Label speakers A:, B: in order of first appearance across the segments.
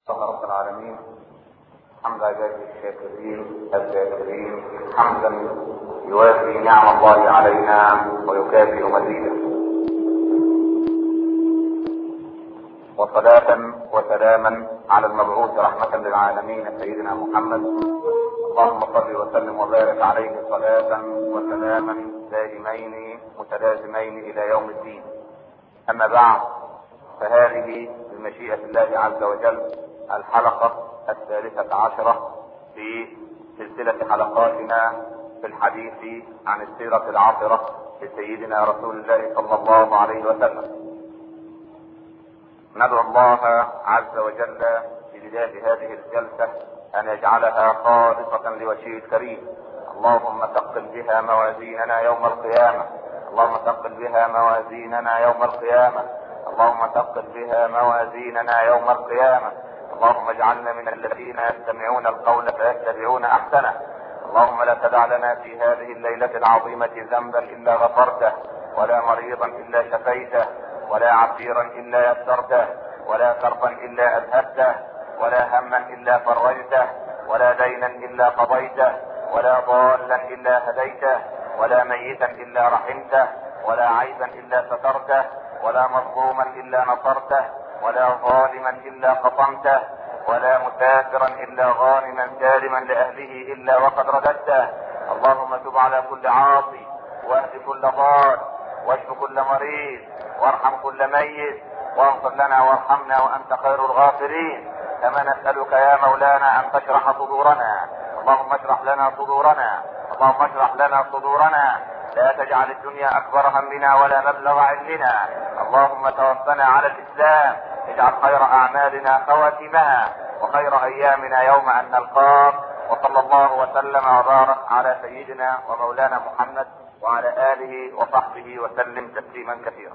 A: الله رب العالمين حمد عباده الشاكرين الذاكرين حمدا يوافي نعم الله علينا ويكافئ مزيدا وصلاة وسلاما على المبعوث رحمة للعالمين سيدنا محمد اللهم صل وسلم وبارك عليه صلاة وسلاما دائمين متلازمين الى يوم الدين اما بعد فهذه بمشيئة الله عز وجل الحلقة الثالثة عشرة في سلسلة حلقاتنا في الحديث عن السيرة العاطرة لسيدنا رسول الله صلى الله عليه وسلم ندعو الله عز وجل في بداية هذه الجلسة ان يجعلها خالصة لوجهه الكريم اللهم ثقل بها موازيننا يوم القيامة اللهم ثقل بها موازيننا يوم القيامة اللهم ثقل بها موازيننا يوم القيامة اللهم اجعلنا من الذين يستمعون القول فيتبعون احسنه اللهم لا تدع لنا في هذه الليلة العظيمة ذنبا الا غفرته ولا مريضا الا شفيته ولا عسيرا الا يسرته ولا كربا الا اذهبته ولا هما الا فرجته ولا دينا الا قضيته ولا ضالا الا هديته ولا ميتا الا رحمته ولا عيبا الا سترته ولا مظلوما الا نصرته ولا ظالما الا قطمته ولا مسافرا الا غانما سالما لاهله الا وقد رددته اللهم تب على كل عاصي واهد كل ضال واشف كل مريض وارحم كل ميت واغفر لنا وارحمنا وانت خير الغافرين كما نسالك يا مولانا ان تشرح صدورنا اللهم اشرح لنا صدورنا اللهم اشرح لنا صدورنا لا تجعل الدنيا اكبر همنا ولا مبلغ علمنا اللهم توفنا على الاسلام اجعل خير اعمالنا خواتمها وخير ايامنا يوم ان نلقاك وصلى الله وسلم وبارك على سيدنا ومولانا محمد وعلى اله وصحبه وسلم تسليما كثيرا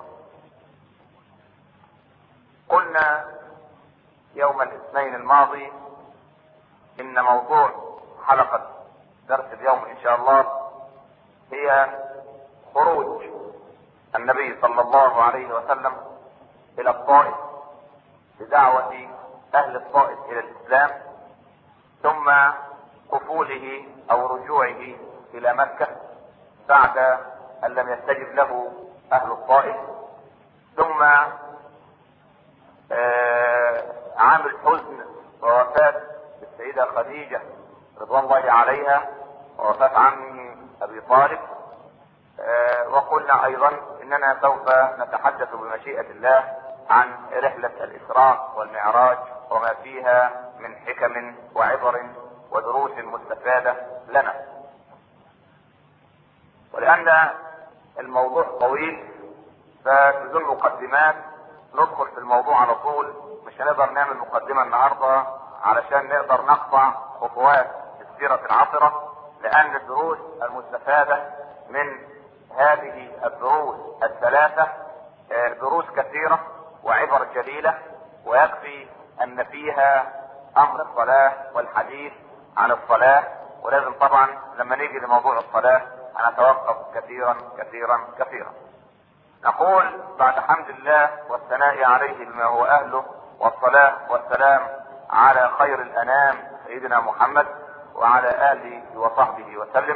A: قلنا يوم الاثنين الماضي ان موضوع حلقة درس اليوم ان شاء الله هي خروج النبي صلى الله عليه وسلم الى الطائف بدعوة اهل الطائف الى الاسلام ثم قفوله او رجوعه الى مكة بعد ان لم يستجب له اهل الطائف ثم آه عام الحزن ووفاة السيدة خديجة رضوان الله عليها ووفاة عمه ابي طالب آه وقلنا ايضا اننا سوف نتحدث بمشيئة الله عن رحلة الاسراء والمعراج وما فيها من حكم وعبر ودروس مستفادة لنا ولان الموضوع طويل فبدون مقدمات ندخل في الموضوع على طول مش هنقدر نعمل مقدمة النهاردة علشان نقدر نقطع خطوات السيرة العطرة لان الدروس المستفادة من هذه الدروس الثلاثة دروس كثيرة وعبر جليلة ويكفي ان فيها امر الصلاة والحديث عن الصلاة ولازم طبعا لما نيجي لموضوع الصلاة هنتوقف كثيرا كثيرا كثيرا نقول بعد حمد الله والثناء عليه بما هو اهله والصلاة والسلام على خير الانام سيدنا محمد وعلى اله وصحبه وسلم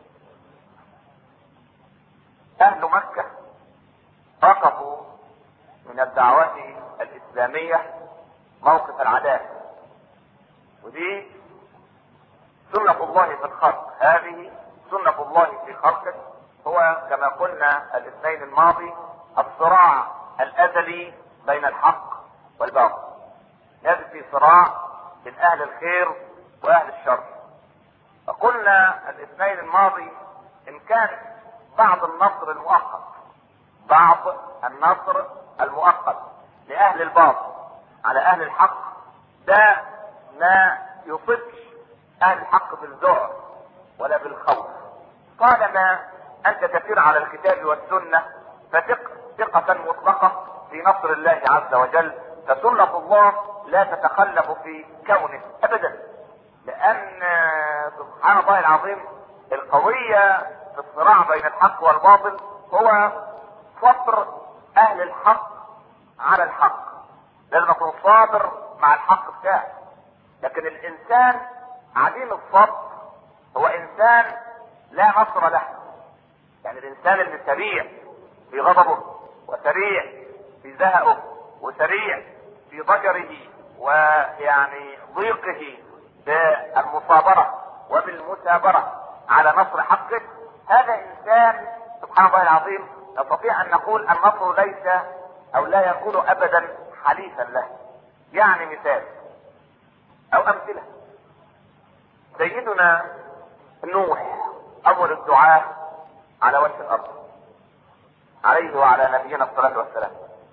A: اهل مكة وقفوا من الدعوة الاسلامية موقف العداء ودي سنة الله في الخلق هذه سنة الله في خلقه هو كما قلنا الاثنين الماضي الصراع الازلي بين الحق والباطل لازم في صراع بين اهل الخير واهل الشر فقلنا الاثنين الماضي ان كان بعض النصر المؤقت بعض النصر المؤقت لاهل الباطل على اهل الحق ده ما يصبش اهل الحق بالذعر ولا بالخوف طالما انت تسير على الكتاب والسنة فثق ثقة مطلقة في نصر الله عز وجل فسنة الله لا تتخلف في كونه ابدا لان سبحان الله العظيم القضية في الصراع بين الحق والباطل هو فطر اهل الحق على الحق لازم اكون صابر مع الحق بتاعي لكن الانسان عديم الصبر هو انسان لا نصر له يعني الانسان اللي سريع في غضبه وسريع في زهقه وسريع في ضجره ويعني ضيقه بالمصابرة وبالمثابرة على نصر حقه هذا انسان سبحان الله العظيم نستطيع ان نقول النصر ليس او لا يكون ابدا حليفا له يعني مثال او امثله سيدنا نوح اول الدعاة على وجه الارض عليه وعلى نبينا الصلاة والسلام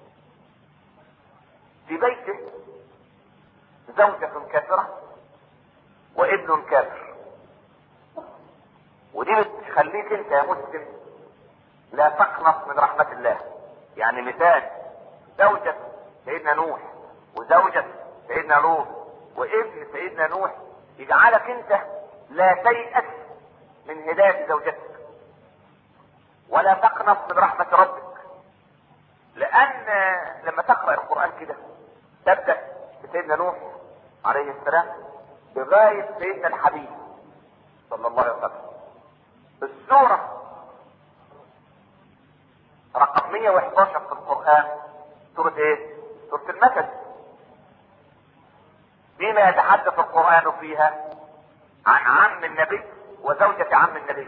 A: في بيته زوجة كافرة وابن كافر ودي بتخليك انت يا مسلم لا تقنط من رحمة الله يعني مثال زوجة سيدنا نوح وزوجة سيدنا لوط وابن سيدنا نوح يجعلك انت لا تيأس من هداية زوجتك ولا تقنط من رحمة ربك لأن لما تقرأ القرآن كده تبدأ بسيدنا نوح عليه السلام لغاية سيدنا الحبيب صلى الله عليه وسلم السورة رقم 111 في القرآن سورة ايه؟ سورة المثل بما يتحدث القرآن فيها عن عم النبي وزوجة عم النبي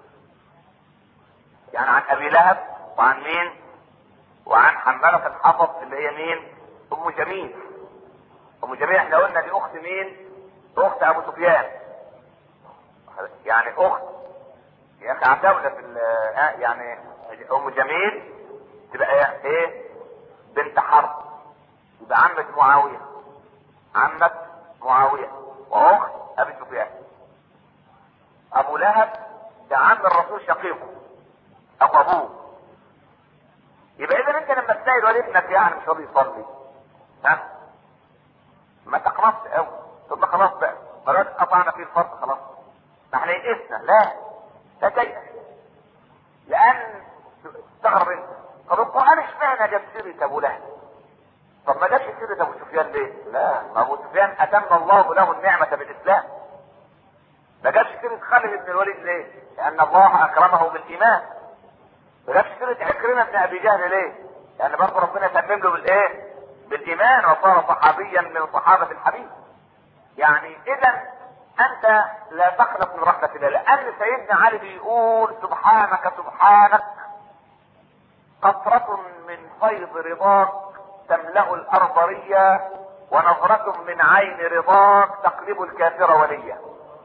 A: يعني عن ابي لهب وعن مين وعن حمالة الحطب اللي هي مين ام جميل ام جميل احنا قلنا دي اخت مين اخت ابو سفيان يعني اخت يا اخي عتاولة في ال- يعني ام جميل تبقى ايه بنت حرب يبقى عمة معاوية عمة معاوية واخت ابي سفيان ابو لهب ده عم الرسول شقيقه او ابوه يبقى اذا انت لما تلاقي الواد ابنك يعني مش راضي يصلي ها ما تقنطش قوي ثم خلاص بقى خلاص قطعنا فيه الفرق خلاص ما احنا يئسنا لا لا تيأس لان استغرب انت طب القران اشمعنى جاب سيره ابو لهب طب ما جابش سيره ابو سفيان ليه؟ لا ما ابو سفيان اتم الله له النعمه بالاسلام ما جابش سيره خالد بن الوليد ليه؟ لان الله اكرمه بالايمان ما جابش سيره عكرمه بن ابي جهل ليه؟ لان برضه ربنا تمم له بالايه؟ بالايمان وصار صحابيا من صحابه الحبيب. يعني اذا انت لا تقلق من رحمه الله لان سيدنا علي بيقول سبحانك سبحانك قطرة من فيض رضاك تملأ الأرض ريا ونظرة من عين رضاك تقلب الكافر وليا.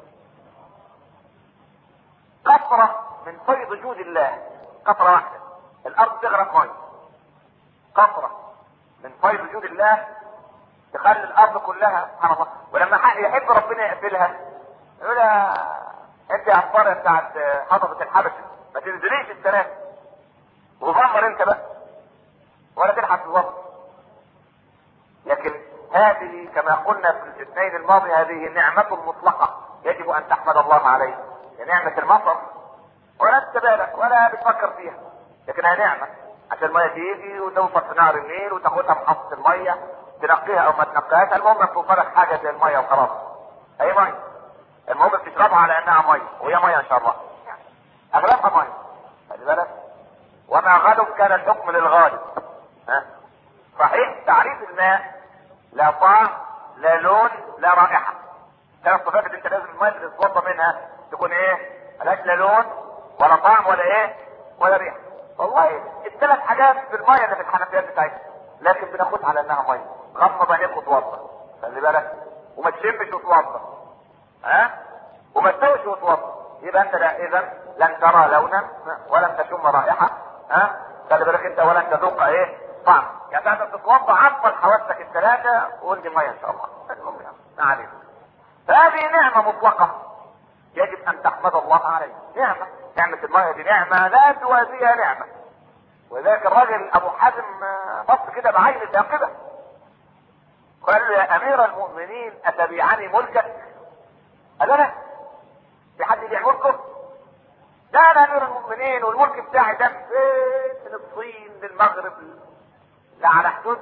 A: قطرة من فيض جود الله قطرة واحدة الأرض تغرق مية قطرة من فيض جود الله تخلي الأرض كلها سبحان الله ولما حق يحب ربنا يقفلها يقول لها أنت يا عفارة بتاعت هضبة الحبشة ما تنزليش السنة دي. وظهر أنت بقى ولا تلحق الوقت لكن هذه كما قلنا في الاثنين الماضي هذه نعمة مطلقة يجب أن تحمد الله عليها هي نعمة المطر ولا تتبالك ولا بتفكر فيها لكنها نعمة عشان المية تيجي وتوصل في نهر النيل وتاخدها محطة المية تنقيها او ما تنقيهاش المهم توفرك حاجة زي المية وخلاص اي مية المهم بتشربها على انها مية وهي مية ان شاء الله اغلبها مية خلي بالك وما غلب كان الحكم للغالب ها صحيح تعريف الماء لا طعم لا لون لا رائحة ثلاث صفات اللي انت لازم الماء اللي تتوضى منها تكون ايه ملهاش لا لون ولا طعم ولا ايه ولا ريحه والله الثلاث حاجات في الميه اللي في الحنفيات بتاعتنا لكن بناخدها على انها ميه غمض عينيك وتوضى خلي بالك وما تشمش وتوضى ها وما تسويش وتوضى يبقى انت لا اذا لن ترى لونا ولن تشم رائحه ها خلي بالك انت ولن تذوق ايه طعم يعني انت تتوضى عطل حواسك الثلاثه وقول دي ميه ان شاء الله المهم يعني ما علينا فهذه نعمه مطلقه يجب ان تحمد الله عليه نعمة نعمة المية دي نعمة لا توازيها نعمة وذلك الراجل ابو حازم بص كده بعين ثاقبة قال له يا امير المؤمنين اتبيعني ملكك قال انا في حد يبيع ملكه لا انا امير المؤمنين والملك بتاعي ده فين من الصين للمغرب لا على حدود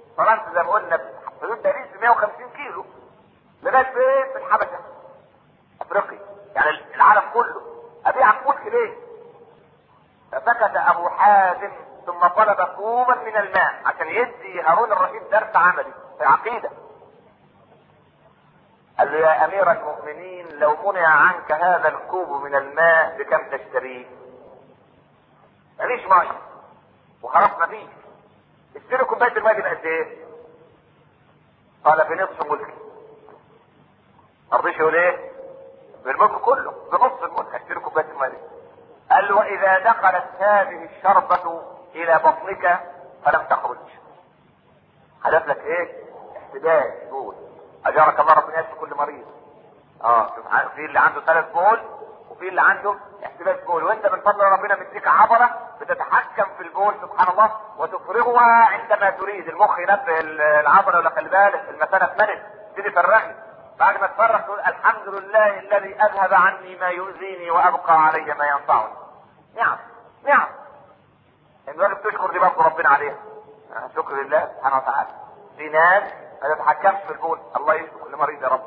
A: فرنسا زي ما قلنا حدود باريس ب 150 كيلو لغايه فين في الحبشه افريقيا يعني العالم كله ابيع ملك ليه فسكت ابو حازم ثم طلب كوبا من الماء عشان يدي هارون الرشيد درس عملي في العقيده قال له يا امير المؤمنين لو منع عنك هذا الكوب من الماء بكم تشتريه مفيش ميه وخلاص مفيش اشتري كوبايه الماء دي بقد ايه قال بنصف ملكي ما رضيش يقول ايه بالملك كله بنص الملك اشتري كوبايه الماء دي قال له واذا دخلت هذه الشربة الى بطنك فلم تخرج حدث لك ايه احتباس بول اجارك الله ربنا يشفي كل مريض اه سبحان في اللي عنده ثلاث بول وفي اللي عنده احتباس بول وانت من فضل ربنا مديك عبره بتتحكم في البول سبحان الله وتفرغها عندما تريد المخ ينبه العبره ولا خلي بالك المثانه اتملت تبتدي تفرغي بعد ما تفرغ تقول الحمد لله الذي اذهب عني ما يؤذيني وابقى علي ما ينفعني نعم نعم الواجب تشكر دي برضه ربنا عليها شكر لله سبحانه وتعالى في ناس ما تتحكمش في البول الله يشفي كل مريض يا رب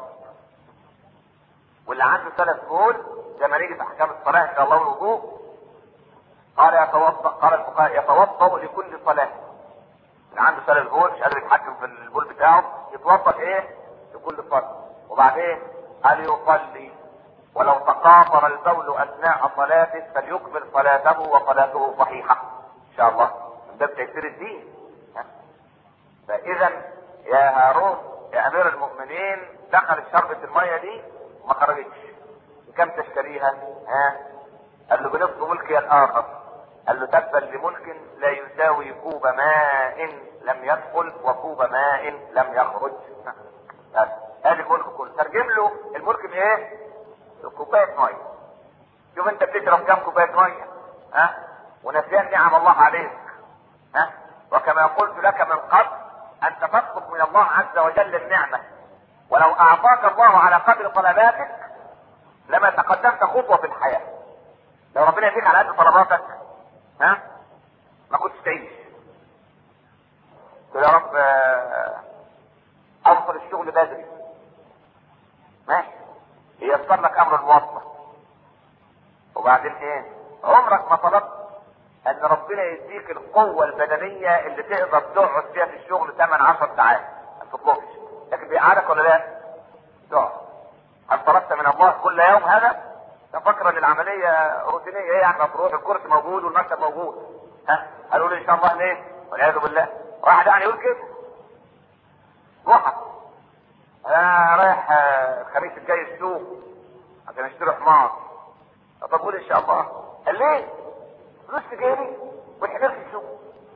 A: واللي عنده ثلاث بول زي ما نيجي في احكام الصلاه ان شاء الله والوضوء قال يتوضا قال الفقهاء يتوضا لكل صلاه اللي عنده ثلاث بول مش قادر يتحكم في البول بتاعه يتوضا ايه لكل صلاه وبعدين قال يصلي ولو تقاطر البول اثناء صلاته فليكمل صلاته وصلاته صحيحه ان شاء الله ده بتيسير الدين فاذا يا هارون يا امير المؤمنين دخلت شربة المية دي ما خرجتش بكم تشتريها ها قال له بنصف ملكي الاخر قال له تبا لملك لا يساوي كوب ماء لم يدخل وكوب ماء لم يخرج بس ادي الملك كله ترجم له الملك بايه كوبايه ميه شوف انت بتشرب كام كوبايه ميه ها ونسيان نعم الله عليك ها وكما قلت لك من قبل انت تطلب من الله عز وجل النعمه ولو اعطاك الله على قدر طلباتك لما تقدمت خطوه في الحياه لو ربنا يديك على قد طلباتك ها ما كنتش تعيش تقول يا رب اوصل الشغل بدري ماشي ييسر لك امر المواصله وبعدين ايه عمرك ما طلبت ان ربنا يديك القوة البدنية اللي تقدر تقعد فيها في الشغل 8 10 ساعات ما تطلبش لكن بيقعدك ولا لا؟ تقعد هل طلبت من الله كل يوم هذا؟ تفكر ان العملية روتينية ايه يعني تروح الكرسي موجود والمكتب موجود ها؟ قالوا لي ان شاء الله ليه؟ والعياذ بالله واحد يعني يقول كده روح انا رايح الخميس الجاي السوق عشان اشتري حمار طب قول ان شاء الله قال ليه؟ فلوس في جيبي والحمار في السوق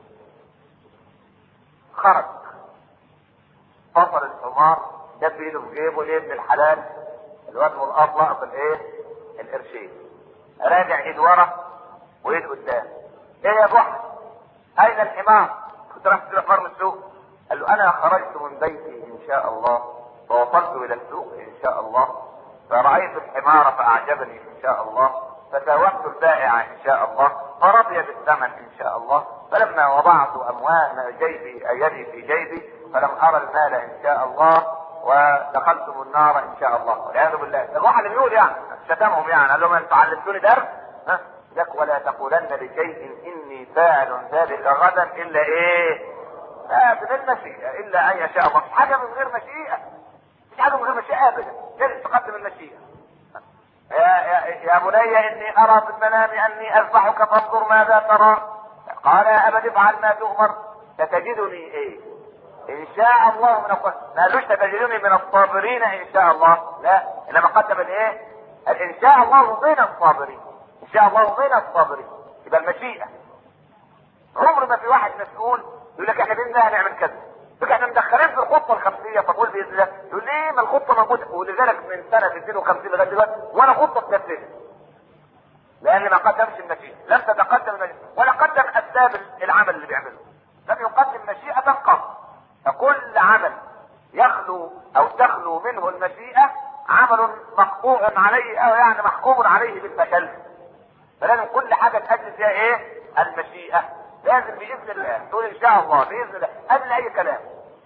A: خرج فصل الحمار دب ايده في جيبه ليه ابن الحلال الواد والاب لقط الايه؟ القرشين راجع ايد ورا وايد قدام ايه يا بحر؟ اين الحمار؟ كنت رايح تشتري حمار من السوق قال له انا خرجت من بيتي ان شاء الله ووصلت الى السوق ان شاء الله فرأيت الحمار فأعجبني إن شاء الله فساومت البائع إن شاء الله فرضي بالثمن إن شاء الله فلما وضعت أموال جيبي يدي في جيبي فلم أرى المال إن شاء الله ودخلت النار إن شاء الله والعياذ بالله ده واحد اللي بيقول يعني شتمهم يعني قال لهم أنتوا علمتوني درس ها لك ولا تقولن لشيء إني فاعل ذلك غدا إلا إيه؟ لا بالمشيئة إلا أن يشاء الله حاجة من غير مشيئة مش حاجة من غير مشيئة أبدا لازم تقدم المشيئة يا, يا, يا بني إني أرى في المنام أني أذبحك فانظر ماذا ترى قال يا أبت افعل ما تؤمر ستجدني إيه إن شاء الله من الصابرين ما قالوش ستجدني من الصابرين إن شاء الله لا إنما قدم الإيه إن شاء الله بين الصابرين إن شاء الله بين الصابرين يبقى المشيئة عمر ما في واحد مسؤول يقول لك احنا باذن الله هنعمل كذا يقول احنا مدخلين في الخطه الخمسيه فقول باذن الله يقول ليه ما الخطه موجوده ولذلك من سنه 52 لغايه دلوقتي ولا خطه بتنفذ لان ما قدمش المشيئه لم تتقدم المشيئه ولا قدم اسباب العمل اللي بيعمله لم يقدم مشيئه قط فكل عمل يخلو او تخلو منه المشيئه عمل مقطوع عليه او يعني محكوم عليه بالفشل فلازم كل حاجه تأدي فيها ايه المشيئه لازم باذن الله تقول ان شاء الله باذن الله قبل اي كلام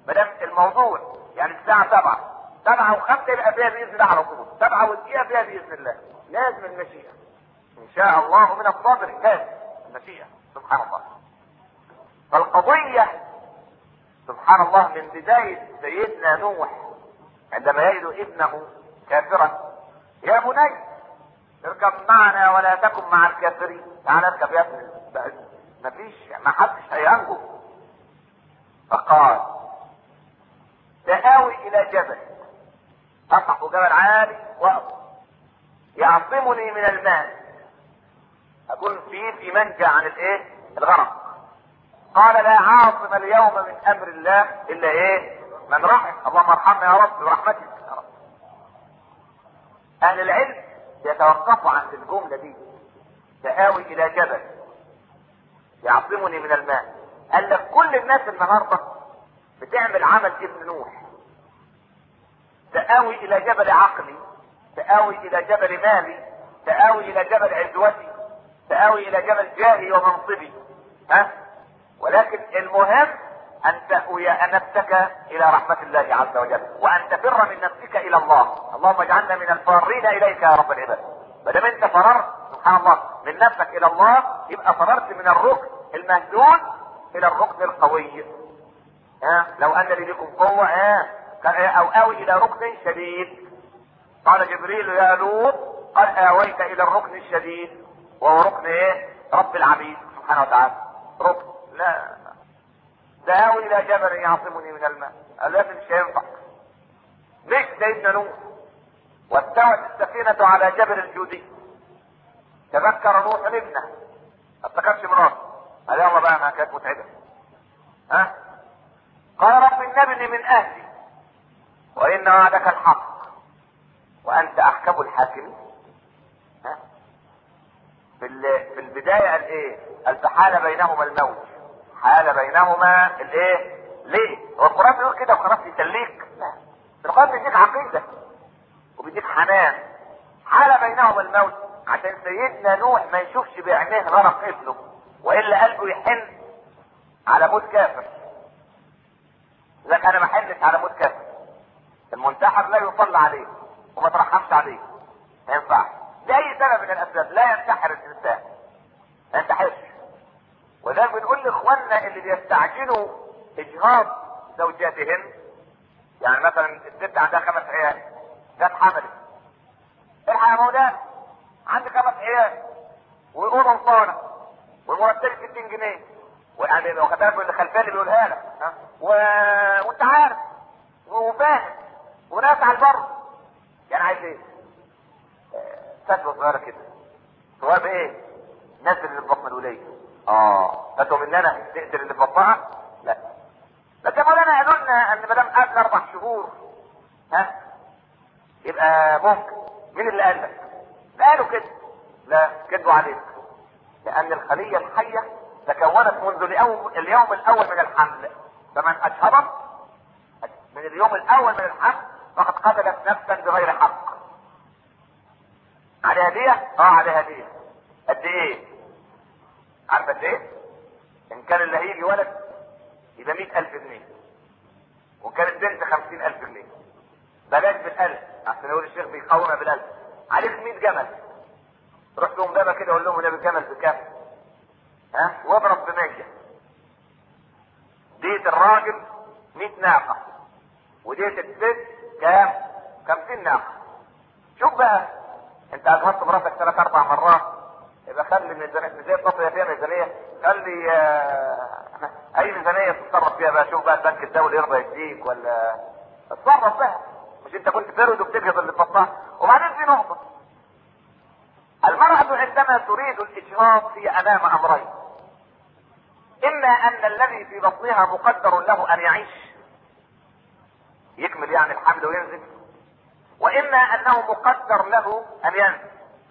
A: ما دام الموضوع يعني الساعه 7 7 و5 يبقى فيها باذن الله على طول 7 ودقيقه فيها باذن الله لازم المشيئه ان شاء الله من الصبر لازم المشيئه سبحان الله فالقضيه سبحان الله من بدايه سيدنا نوح عندما يجد ابنه كافرا يا بني اركب معنا ولا تكن مع الكافرين تعال اركب يا ابني ما فيش ما حدش هينجو فقال سآوي الى جبل اطلع جبل عالي واقف يعصمني من الماء اكون فيه في منجا عن الايه الغرق قال لا عاصم اليوم من امر الله الا ايه من رحم اللهم ارحمنا يا رب برحمتك يا رب اهل العلم يتوقفوا عند الجمله دي سآوي الى جبل يعصمني من الماء قال لك كل الناس النهارده بتعمل عمل ابن نوح سآوي الى جبل عقلي سآوي الى جبل مالي سآوي الى جبل عزوتي سآوي الى جبل جاهي ومنصبي ها ولكن المهم ان تأوي نفسك الى رحمة الله عز وجل وان تفر من نفسك الى الله اللهم اجعلنا من الفارين اليك يا رب العباد ما دام انت فررت سبحان الله من نفسك الى الله يبقى فررت من الركن المهزول الى الركن القوي ها لو ان لي بكم قوة ها او اوي الى ركن شديد قال جبريل يا لوط قد اويت الى الركن الشديد وهو ركن ايه رب العبيد سبحانه وتعالى ركن لا سآوي إلى جبل يعصمني من الماء الذي مش هينفع مش سيدنا نوح واستوت السفينة على جبل الجودي تذكر نوح ابنه ما افتكرش مراته قال يلا بقى ما كانت متعبة ها قال رب النبي من أهلي وإن وعدك الحق وأنت أحكم الحاكمين ها في في البداية قال إيه؟ قال فحال بينهما الموت حال بينهما الايه ليه هو القران بيقول كده وخلاص يسليك لا القران بيديك عقيده وبيديك حنان حال بينهما الموت عشان سيدنا نوح ما يشوفش بعينيه غرق ابنه والا قلبه يحن على موت كافر لك انا ما حنش على موت كافر المنتحر لا يصلى عليه وما ترحمش عليه ما ينفعش لاي سبب من الاسباب لا ينتحر الانسان ما ينتحرش وده بنقول لاخواننا اللي بيستعجلوا اجهاض زوجاتهن يعني مثلا الست عندها خمس عيال جت حملت الحق يا مولانا عندي خمس عيال ويقولوا صالة والمرتب 60 جنيه ويعني لو خدها اللي خلفاني بيقولها لك ها و... وانت عارف وفاهم وناس على البر يعني عايز ايه؟ فتوى صغيره كده ثواب ايه؟ نزل اللي في بطن الوليه اه فتوى ان انا تقتل اللي في بطنها؟ لا بس يا مولانا قالوا لنا ان ما دام قبل اربع شهور ها يبقى ممكن مين اللي قال لك؟ قالوا كده لا كذبوا عليك لان الخليه الحيه تكونت منذ اليوم, اليوم الاول من الحمل فمن اشهرت من اليوم الاول من الحمل فقد قتلت نفسا بغير حق على هدية؟ اه على هدية قد ايه؟ عارف قد ايه؟ ان كان اللي هيجي ولد يبقى مئة الف جنيه وان كانت بنت خمسين الف جنيه بلاش بالالف عشان يقول الشيخ بيقومها بالالف عليك 100 جمل روح لهم بابا كده قول لهم ده بالجمل بكام ها واضرب ب 100 ديت الراجل 100 ناقه وديت الست كام 50 ناقه شوف بقى انت اجهضت مراتك ثلاث اربع مرات يبقى خلي ميزانيه تصل فيها ميزانيه خلي آه اي ميزانيه تتصرف فيها بقى شوف بقى البنك الدولي يرضى يديك ولا اتصرف بقى مش انت كنت فرد وبتجهض اللي بطنها وبعدين في نقطه المرأة عندما تريد الإجهاض هي أمام أمرين إما أن الذي في بطنها مقدر له أن يعيش يكمل يعني الحمل وينزل وإما أنه مقدر له أن ينزل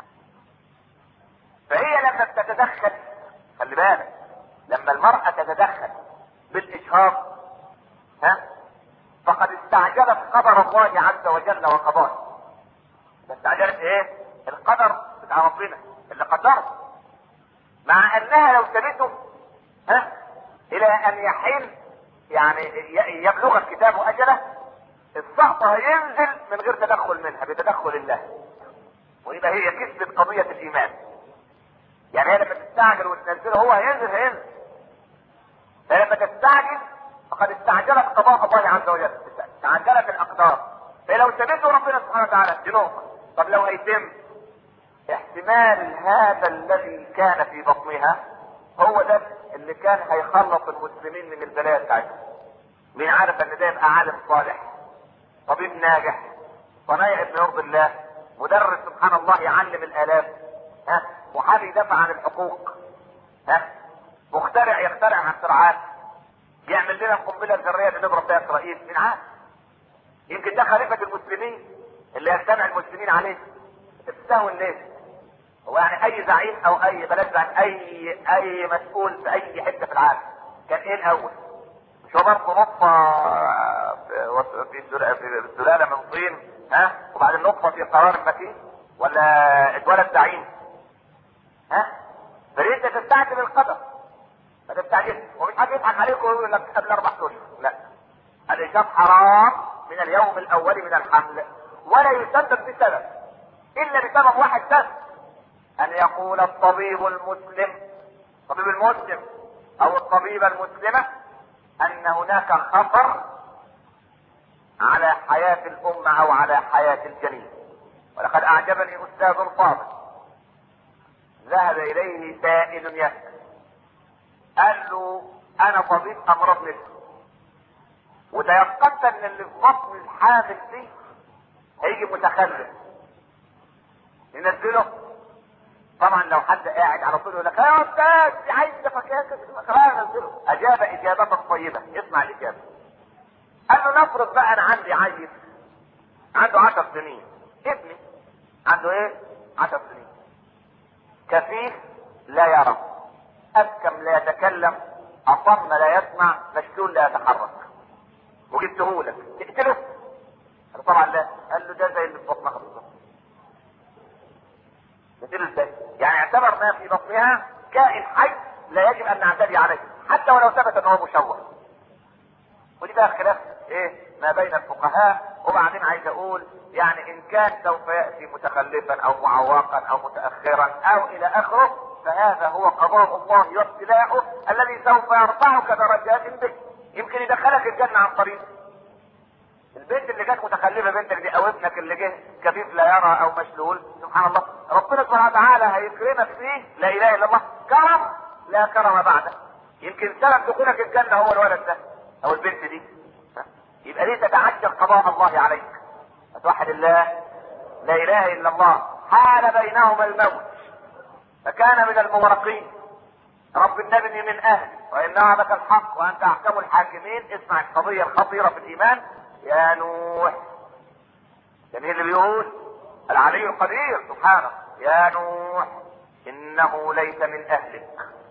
A: فهي لما تتدخل خلي بالك لما المرأة تتدخل بالإجهاض ها فقد استعجلت قدر الله عز وجل وقضاه استعجلت ايه القدر بتاع ربنا اللي قدره مع انها لو سابته ها الى ان يحل يعني يبلغ الكتاب اجله السقط هينزل من غير تدخل منها بتدخل الله ويبقى هي كسبت قضية الايمان يعني هي لما تستعجل وتنزله هو هينزل هينزل فلما تستعجل فقد استعجلت قضاء الله عز وجل استعجلت الاقدار فلو سبته ربنا سبحانه وتعالى دي نقطة طب لو هيتم احتمال هذا الذي كان في بطنها هو ده اللي كان هيخلص المسلمين من البلايا بتاعتهم مين عارف ان ده يبقى عالم صالح طبيب ناجح صنايع ابن يرضي الله مدرس سبحان الله يعلم الالاف ها محامي يدافع عن الحقوق ها مخترع يخترع عن اختراعات يعمل لنا القنبله الذريه اللي نضرب بها اسرائيل مين عارف يمكن ده خليفه المسلمين اللي يجتمع المسلمين عليه تستهون ليه؟ هو يعني اي زعيم او اي بلاش زعيم اي اي مسؤول في اي حته في العالم كان ايه الاول؟ مش هو برضه نطفه في في سلاله من طين ها وبعدين نطفه في قرار مكين ولا اتولد زعيم ها؟ فليه انت تستعجل القدر ما تستعجلش ومش حد يضحك عليك ويقول لك قبل اربع اشهر لا الانجاب حرام من اليوم الاول من الحمل ولا يسبب بسبب الا بسبب واحد بس ان يقول الطبيب المسلم الطبيب المسلم او الطبيبة المسلمة ان هناك خطر على حياة الامة او على حياة الجنين ولقد اعجبني استاذ فاضل ذهب اليه سائل يسأل قال له انا طبيب امراض نساء وتيقنت ان اللي في بطن الحامل دي هيجي متخلف ننزله طبعا لو حد قاعد على طول يقول لك يا استاذ دي عايز فكاكه ننزله اجاب اجابه طيبه اسمع الاجابه قال له نفرض بقى انا عندي عيل عنده عشر سنين ابني عنده ايه؟ عشر سنين كفيف لا يرى ابكم لا يتكلم اصم لا يسمع مشلول لا يتحرك وجبته لك تقتله قال طبعا لا قال له ده زي اللي في بطنها بالظبط تقتله ازاي يعني اعتبر ما في بطنها كائن حي لا يجب ان نعتدي عليه حتى ولو ثبت ان هو مشوه ودي بقى خلاف ايه ما بين الفقهاء وبعدين عايز اقول يعني ان كان سوف ياتي متخلفا او معوقا او متاخرا او الى اخره فهذا هو قضاء الله وابتلاؤه الذي سوف يرفعك درجات به يمكن يدخلك الجنه عن طريق البنت اللي جت متخلفه بنتك دي او ابنك اللي جه كفيف لا يرى او مشلول سبحان الله ربنا سبحانه وتعالى هيكرمك فيه لا اله الا الله كرم لا كرم بعده يمكن سبب دخولك الجنه هو الولد ده او البنت دي يبقى ليه تتعجب قضاء الله عليك فتوحد الله لا اله الا الله حال بينهما الموت فكان من المورقين رب النبي من اهل وان وعدك الحق وانت احكم الحاكمين اسمع القضيه الخطيره في الايمان يا نوح جميل اللي بيقول العلي القدير سبحانه يا نوح انه ليس من اهلك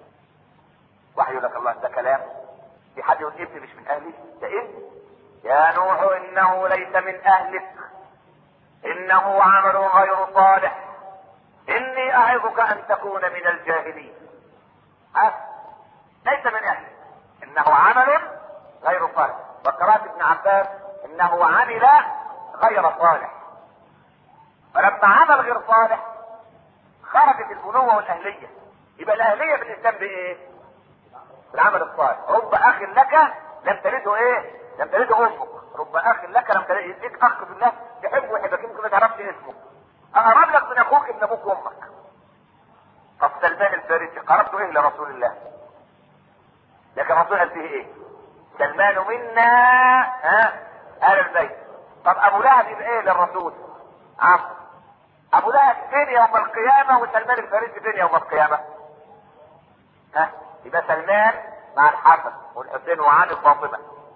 A: وحي لك الله ده كلام في حد يقول ابني مش من اهلي ده ابني يا نوح انه ليس من اهلك انه عمل غير صالح اني اعظك ان تكون من الجاهلين أه؟ ليس من اهلك انه عمل غير صالح وقرات ابن عباس انه عمل غير صالح فلما عمل غير صالح خرجت البنوة والاهلية يبقى الاهلية في الاسلام بايه بالعمل الصالح رب اخ لك لم تلده ايه لم تلده امك رب اخ لك لم تلده يديك اخ بالله تحبه ويحبك يمكن ما تعرفش اسمه اقرب لك من اخوك ابن ابوك وامك طب سلمان الفارسي قربته ايه لرسول الله لكن الرسول قال فيه ايه سلمان منا ها اهل البيت طب ابو لهب يبقى ايه للرسول عم ابو لهب فين يوم القيامه وسلمان الفارسي فين يوم القيامه ها يبقى سلمان مع الحسن والحسين وعلي وفاطمه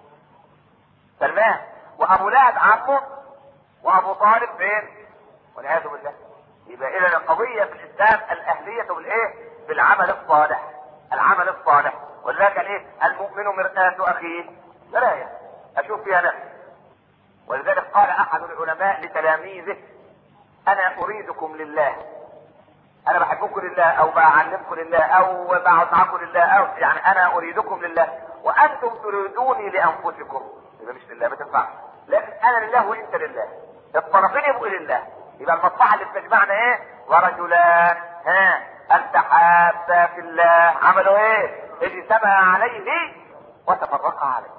A: سلمان وابو لهب عمه وابو طالب فين والعياذ بالله يبقى اذا القضيه في الاسلام الاهليه بالايه بالعمل الصالح العمل الصالح ولذلك الايه المؤمن مرآة اخيه مراية اشوف فيها نفسي ولذلك قال احد العلماء لتلاميذه انا اريدكم لله انا بحبكم لله او بعلمكم لله او بقعد معكم لله او يعني انا اريدكم لله وانتم تريدوني لانفسكم يبقى مش لله ما تنفعش لكن انا لله وانت لله الطرفين يبقوا لله يبقى المصلحه اللي بتجمعنا ايه ورجلان ها التحابا في الله عملوا ايه اجتمع عليه وتفرقا عليه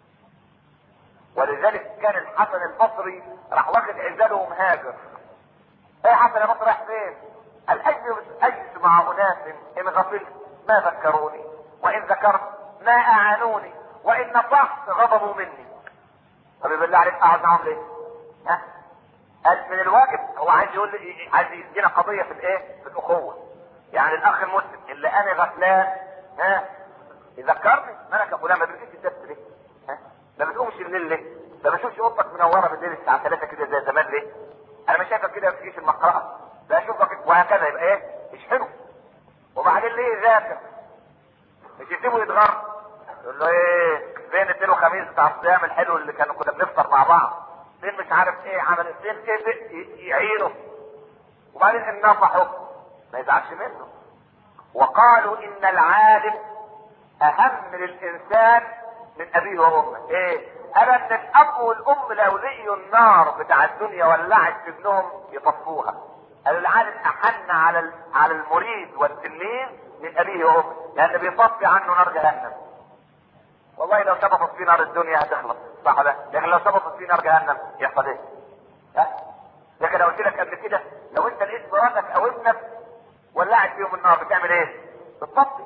A: ولذلك كان الحسن البصري راح واخد عزاله ومهاجر ايه حسن البصري راح فين قال اجلس اجلس مع اناس ان غفلت ما ذكروني وان ذكرت ما اعانوني وان نصحت غضبوا مني طب بالله عليك اقعد معاهم ليه؟ ها؟ قال من الواجب هو عايز يقول لي عايز يدينا قضيه في الايه؟ في الاخوه يعني الاخ المسلم اللي انا غفلان ها يذكرني مالك يا فلان ما بتجيش الدرس ليه؟ ها؟ ما بتقومش الليل ليه؟ ما بشوفش اوضتك منوره بالليل الساعه 3 كده زي زمان ليه؟ انا مش شايفك كده ما بتجيش المقرأة لا اشوفك وهكذا يبقى ايه؟ مش حلو وبعدين ليه يذاكر؟ مش يسيبه يتغر يقول له ايه فين الاثنين وخميس بتاع الصيام الحلو اللي كانوا كنا بنفطر مع بعض فين مش عارف ايه عمل فين ايه ي- يعينه وبعدين ان نصحه ما يزعلش منه وقالوا ان العالم اهم للانسان من ابيه وامه ايه انا ان الاب والام لو لقيوا النار بتاع الدنيا ولعت في ابنهم يطفوها قالوا العالم احن على ال- على المريد والتلميذ من ابيه وامه لان بيطفي عنه نار جهنم والله لو سبقت في نار الدنيا هتخلص صح ولا لكن لو سبقت في نار جهنم يحصل ايه؟ ها؟ لكن لو قلت لك قبل كده لو انت لقيت مراتك او ابنك ولعت فيهم النار بتعمل ايه؟ بتطفي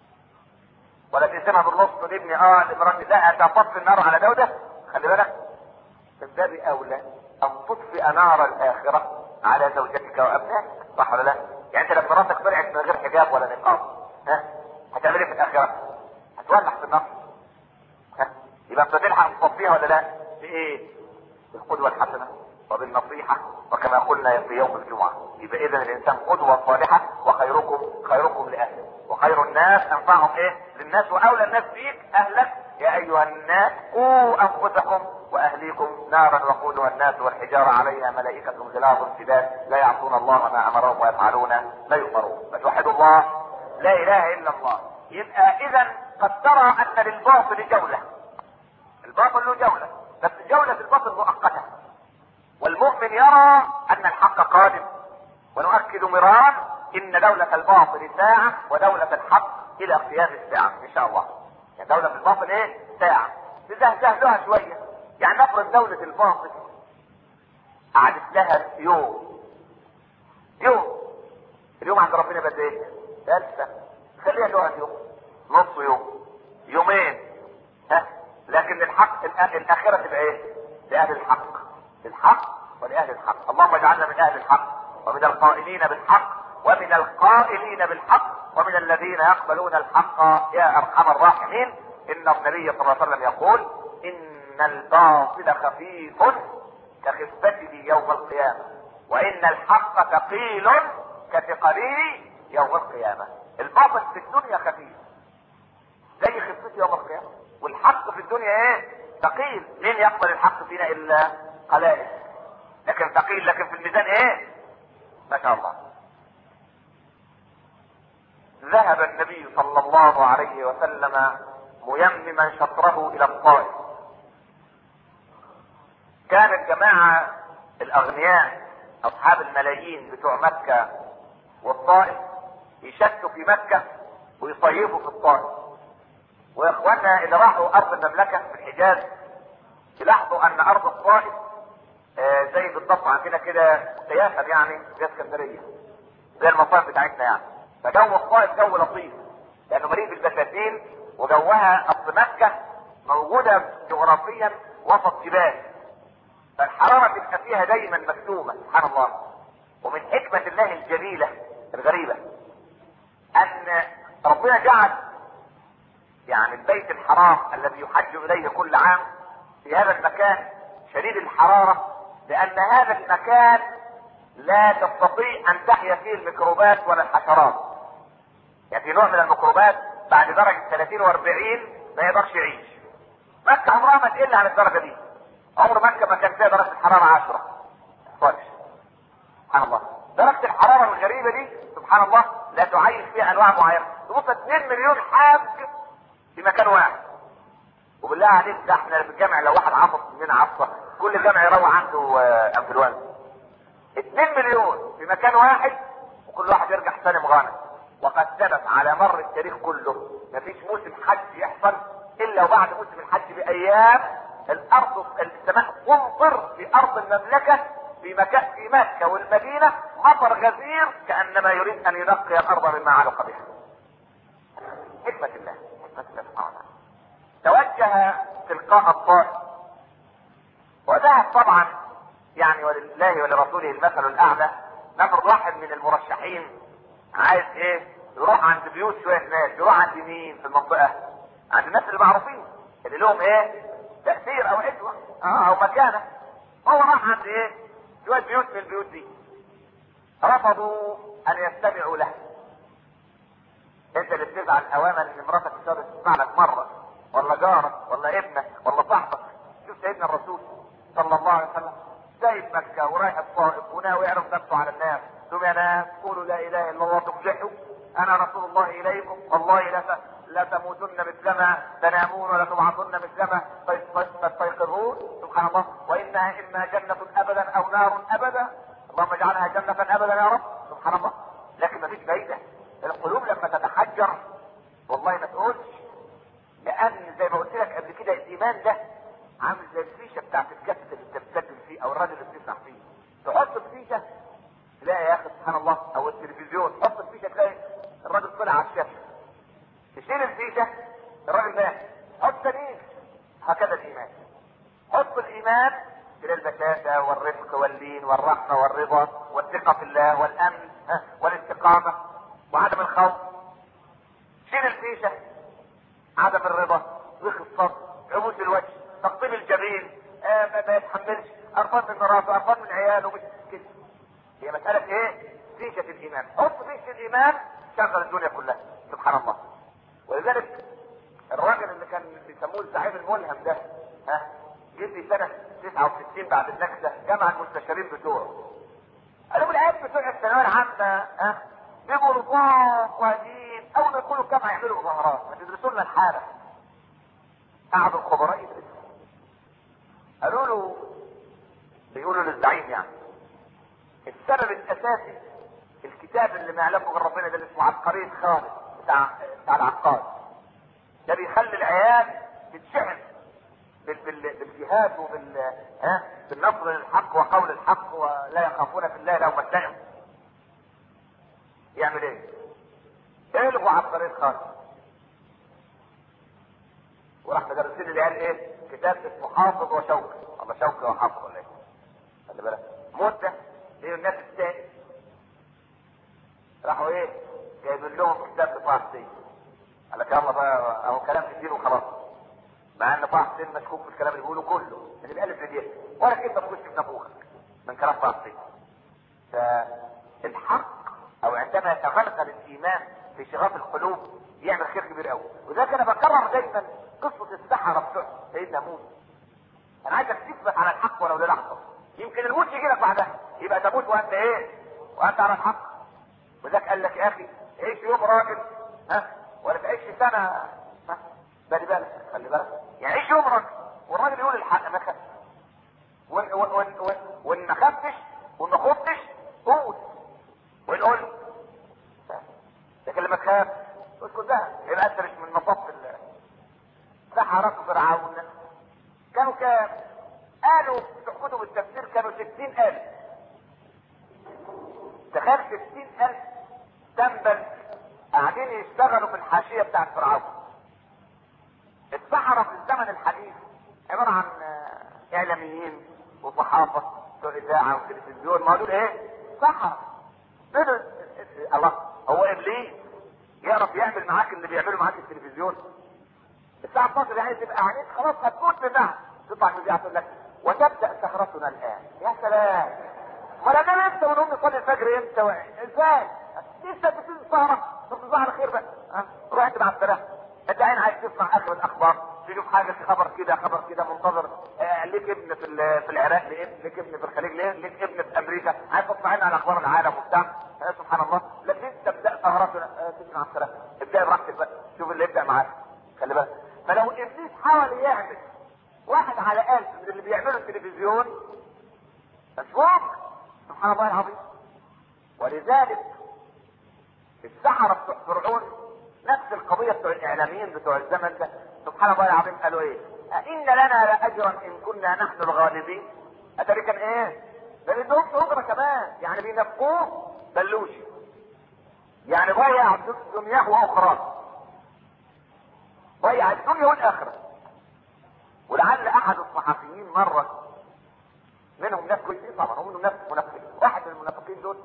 A: ولا تقسمها بالنص تقول ابني اه لمراتي لا تطفي النار على ده وده خلي بالك من باب اولى ان تطفئ نار الاخره على زوجتك وابنائك صح ولا لا؟ يعني انت لو مراتك طلعت من غير حجاب ولا نقاب ها؟ هتعمل ايه في الاخره؟ هتولع في النار ها؟ يبقى انت تلحق تصفيها ولا لا؟ بايه؟ بالقدوه الحسنه وبالنصيحه وكما قلنا في يوم الجمعه يبقى اذا الانسان قدوه صالحه وخيركم خيركم لاهله وخير الناس انفعهم ايه؟ للناس واولى الناس فيك اهلك يا ايها الناس قوا انفسكم واهليكم نارا وقودها الناس والحجاره عليها ملائكه غلاظ شداد لا يعصون الله ما امرهم ويفعلون ما يؤمرون فتوحدوا الله لا اله الا الله يبقى اذا قد ترى ان للباطل جوله الباطل له جوله بس جوله الباطل مؤقته والمؤمن يرى ان الحق قادم ونؤكد مرارا ان دولة الباطل ساعة ودولة الحق الى قيام الساعة ان شاء الله يعني دولة الباطل ايه ساعة تزهزه لها شوية يعني نفرض دولة الباطل قعدت لها يوم يوم اليوم عند ربنا بقى ايه ثالث سنة خليها تقعد يوم نص يوم يومين ها لكن الحق الآ- الاخرة تبقى ايه لأهل الحق للحق ولأهل الحق اللهم اجعلنا من أهل الحق ومن القائلين بالحق ومن القائلين بالحق ومن الذين يقبلون الحق يا أرحم الراحمين إن النبي صلى الله عليه وسلم يقول إن الباطل خفيف كخفته يوم القيامة وإن الحق ثقيل كثقله يوم القيامة الباطل في الدنيا خفيف زي خفته يوم القيامة والحق في الدنيا ايه ثقيل مين يقبل الحق فينا الا قلائل لكن ثقيل لكن في الميزان ايه ما شاء الله ذهب النبي صلى الله عليه وسلم ميمما شطره الى الطائف كان الجماعة الاغنياء اصحاب الملايين بتوع مكة والطائف يشتوا في مكة ويصيفوا في الطائف واخواننا اللي راحوا ارض المملكة في الحجاز يلاحظوا ان ارض الطائف آه، زي بالضبط عندنا كده قياسا يعني زي اسكندريه زي المصايف بتاعتنا يعني فجو الطائف جو لطيف لانه مليء بالبساتين وجوها اصل مكه موجوده جغرافيا وسط جبال فالحراره تبقى فيها دايما مكتومه سبحان الله ومن حكمه الله الجليله الغريبه ان ربنا جعل يعني البيت الحرام الذي يحج اليه كل عام في هذا المكان شديد الحرارة لأن هذا المكان لا تستطيع أن تحيا فيه الميكروبات ولا الحشرات. يعني في نوع من الميكروبات بعد درجة 30 و40 ما يقدرش يعيش. مكة عمرها ما تقل عن الدرجة دي. عمر مكة ما كان فيها درجة الحرارة 10. ما سبحان الله. درجة الحرارة الغريبة دي سبحان الله لا تعيش فيها أنواع معينة. تبص 2 مليون حاج في مكان واحد. بالله عليك ده احنا في الجامع لو واحد عطس مننا عطسه كل جامع يروح عنده آه، انفلونزا 2 مليون في مكان واحد وكل واحد يرجع سالم غانم وقد ثبت على مر التاريخ كله مفيش موسم حج يحصل الا وبعد موسم الحج بايام الارض السماء تمطر في ارض المملكه في مكان في مكه والمدينه مطر غزير كانما يريد ان ينقي الارض مما علق بها. حكمه الله حكمه الله سبحانه وتعالى. توجه تلقاء الطائف وذهب طبعا يعني ولله ولرسوله المثل الاعلى نفرض واحد من المرشحين عايز ايه يروح عند بيوت شويه ناس يروح عند مين في المنطقه عند الناس اللي معروفين اللي لهم ايه تاثير او عدوه اه او مكانه هو راح عند ايه شويه بيوت من البيوت دي رفضوا ان يستمعوا له انت اللي بتزعل اوامر ان مراتك مش راضيه تسمع لك مره ولا جارك ولا ابنك ولا صاحبك شوف سيدنا الرسول صلى الله عليه وسلم سايب مكه ورايح الطائف وناوي يعرف نفسه على الناس ثم يا ناس قولوا لا اله الا الله تفلحوا انا رسول الله اليكم والله لا ت- لا تموتن مثلما تنامون ولا تبعثن مثلما تستيقظون سبحان الله وانها اما جنه ابدا او نار ابدا اللهم اجعلها جنه ابدا يا رب سبحان الله لكن مفيش فايده القلوب لما تتحجر والله ما تقولش لان زي ما قلت لك قبل كده الايمان ده عامل زي الفيشه بتاعت الكاسيت اللي انت بتسجل فيه او الراديو اللي بتسمع فيه تحط الفيشه تلاقي يا اخي سبحان الله او التلفزيون تحط الفيشه تلاقي الراجل طلع على الشاشه تشيل الفيشه الراجل مات حط تاني هكذا الايمان حط الايمان الى البشاشة والرفق واللين والرحمة والرضا والثقة في الله والامن ها، والاستقامة وعدم الخوف شيل الفيشة عدم الرضا ضيق الصدر عبوس الوجه تقطيب الجبين آه ما, ما يتحملش قرفان من مراته قرفان من عياله مش كده هي مسألة ايه؟ فيشة الإيمان حط فيشة الإيمان شغل الدنيا كلها سبحان الله ولذلك الراجل اللي كان بيسموه الزعيم الملهم ده ها جه في سنة 69 بعد النكسة جمع المستشارين بتوعه قالوا العيال بتوع الثانوية العامة ها بيبقوا لطاف وهادين أول ما يكونوا الجامعة يعملوا مظاهرات ما تدرسوا لنا الحالة قعدوا الخبراء يدرسوا قالوا له بيقولوا للزعيم يعني السبب الاساسي الكتاب اللي ما يعلمه غير ربنا ده اللي اسمه عبقرية خالد بتاع بتاع العقاد ده بيخلي العيال تتشحن بال... بال... بالجهاد وبال ها بالنصر للحق وقول الحق ولا يخافون في الله لو لائم يعمل ايه؟ الغوا عبقرية خالد وراح مدرسين العيال ايه؟ كتاب اسمه حافظ وشوكي الله شوكي وحافظ ولا ايه؟ خلي بالك مدة ايه الناس التاني راحوا ايه؟ جايبين لهم كتاب لطه حسين قال لك يلا بقى اهو كلام كتير وخلاص مع ان طه حسين مشكوك في الكلام اللي بيقوله كله اللي بيألف رجال ولا كلمة تخش في نافوخك من كلام طه حسين فالحق او عندما يتغلغل الايمان في شغاف القلوب يعمل خير كبير قوي وذلك انا بكرر دايما قصه السحره بتوع سيدنا موسى انا عايزك تثبت على الحق ولو للحظه يمكن الموت يجي لك بعدها يبقى تموت وانت ايه وانت على الحق وذاك قال لك يا اخي عيش يوم راجل ها ولا تعيش سنه ها بالي بالك خلي بالك يعني عيش يوم راجل والراجل يقول الحق ما خدش وان وان وان وان ما خدتش وان ما خدتش قول وان قلت لكن لما تخاف اسكت ده يبقى انت مش من مصف سحرة فرعون كانوا كام؟ قالوا في كتب التفسير كانوا ستين ألف تخيل ستين ألف تنبل قاعدين يشتغلوا في الحاشية بتاعت فرعون السحرة في الزمن الحديث عبارة عن آه، إعلاميين وصحافة بتوع إذاعة وتلفزيون ما دول إيه؟ سحرة دول الله هو إبليس يعرف يعمل معاك اللي بيعمله معاك التلفزيون الساعة 12 يعني تبقى عينيك خلاص هتموت منها تطلع المذيعة تقول لك وتبدأ سهرتنا الآن يا سلام ولا نام امتى ونقوم نصلي الفجر امتى و... ازاي؟ لسه بتبتدي السهرة تصبح على خير بقى ها روح انت مع السلامة انت عين عايز تسمع اخر الاخبار تشوف حاجة خبر كده خبر كده منتظر آه ليك ابن في ال- في العراق ليك ليك ابن في الخليج ليه ليك ابن في امريكا عايز تطمئن على اخبار العالم وبتاع آه سبحان الله لكن انت تبدا سهرتنا آه تسمع السلامة ابدا براحتك بقى شوف اللي يبدا معاك خلي بالك فلو ابليس حاول يعمل واحد على ألف من اللي بيعملوا التلفزيون مشروع سبحان الله العظيم ولذلك السحرة بتوع فرعون نفس القضية بتوع الإعلاميين بتوع الزمن ده سبحان الله العظيم قالوا إيه؟ أئن لنا لأجرا إن كنا نحن الغالبين؟ أتاري كان إيه؟ ده بيدوهم أجرة كمان يعني بينفقوه بلوشي يعني ضيع دنياه وأخراه ضيع الدنيا والآخرة ولعل أحد الصحفيين مرة منهم ناس كويسين طبعا ومنهم ناس منافقين واحد من المنافقين دول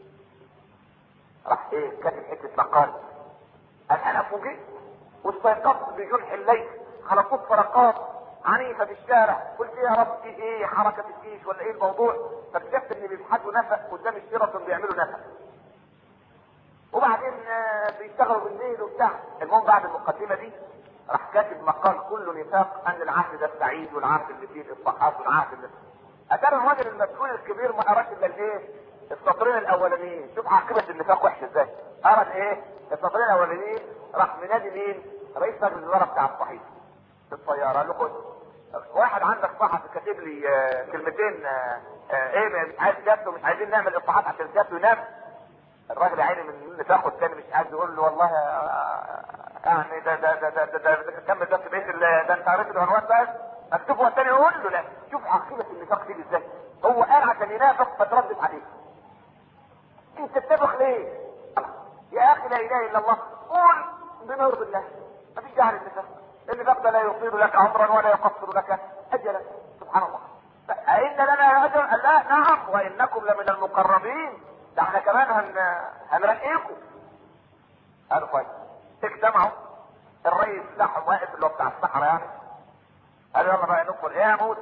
A: راح ايه كاتب حته مقال قال انا فوجئت واستيقظت بجنح الليل على صوت فرقات عنيفة في الشارع قلت يا رب دي ايه حركة الجيش ولا ايه الموضوع فاكتشفت ان بيبحثوا نفق قدام الشيراتون بيعملوا نفق وبعدين بيشتغلوا بالليل وبتاع المهم بعد المقدمة دي راح كاتب مقال كله نفاق ان العهد ده السعيد والعهد اللي فيه الاصلاحات والعهد اللي اتاري الراجل المسؤول الكبير ما قراش الا الايه السطرين الاولانيين شوف عاقبه النفاق وحشه ازاي قرا الايه السطرين الاولانيين راح منادي مين رئيس مجلس الاداره بتاع الصحيفه في الطياره قال له خد واحد عندك صحفي كاتب لي آه كلمتين آه آه ايه مش عايز جابته مش عايزين نعمل اصلاحات عشان جابته ينام الراجل يا عيني من نفاقه الثاني مش عايز يقول له والله يعني ده ده ده ده ده, ده, ده كمل بس بقيه ده انت قريت العنوان بس مكتوب هو الثاني يقول له لا شوف عاقبه النفاق دي ازاي هو قال عشان ينافق فتردد عليه انت بتبخ ليه يا اخي لا اله الا الله قول بما يرضي الله مفيش داعي للنفاق النفاق ده لا يطيل لك عمرا ولا يقصر لك اجلا سبحان الله أئن لنا اجرا لا نعم وانكم لمن المقربين ده احنا كمان هن... هنرقيكم قالوا كويس اجتمعوا الرئيس بتاعهم واقف اللي هو بتاع الصحراء يعني قالوا يلا بقى ندخل ايه يا موسى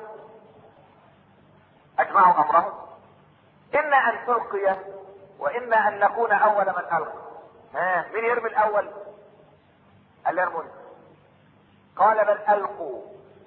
A: اجمعوا امرهم اما ان تلقي واما ان نكون اول من القى ها مين يرمي الاول قال يرمون قال بل القوا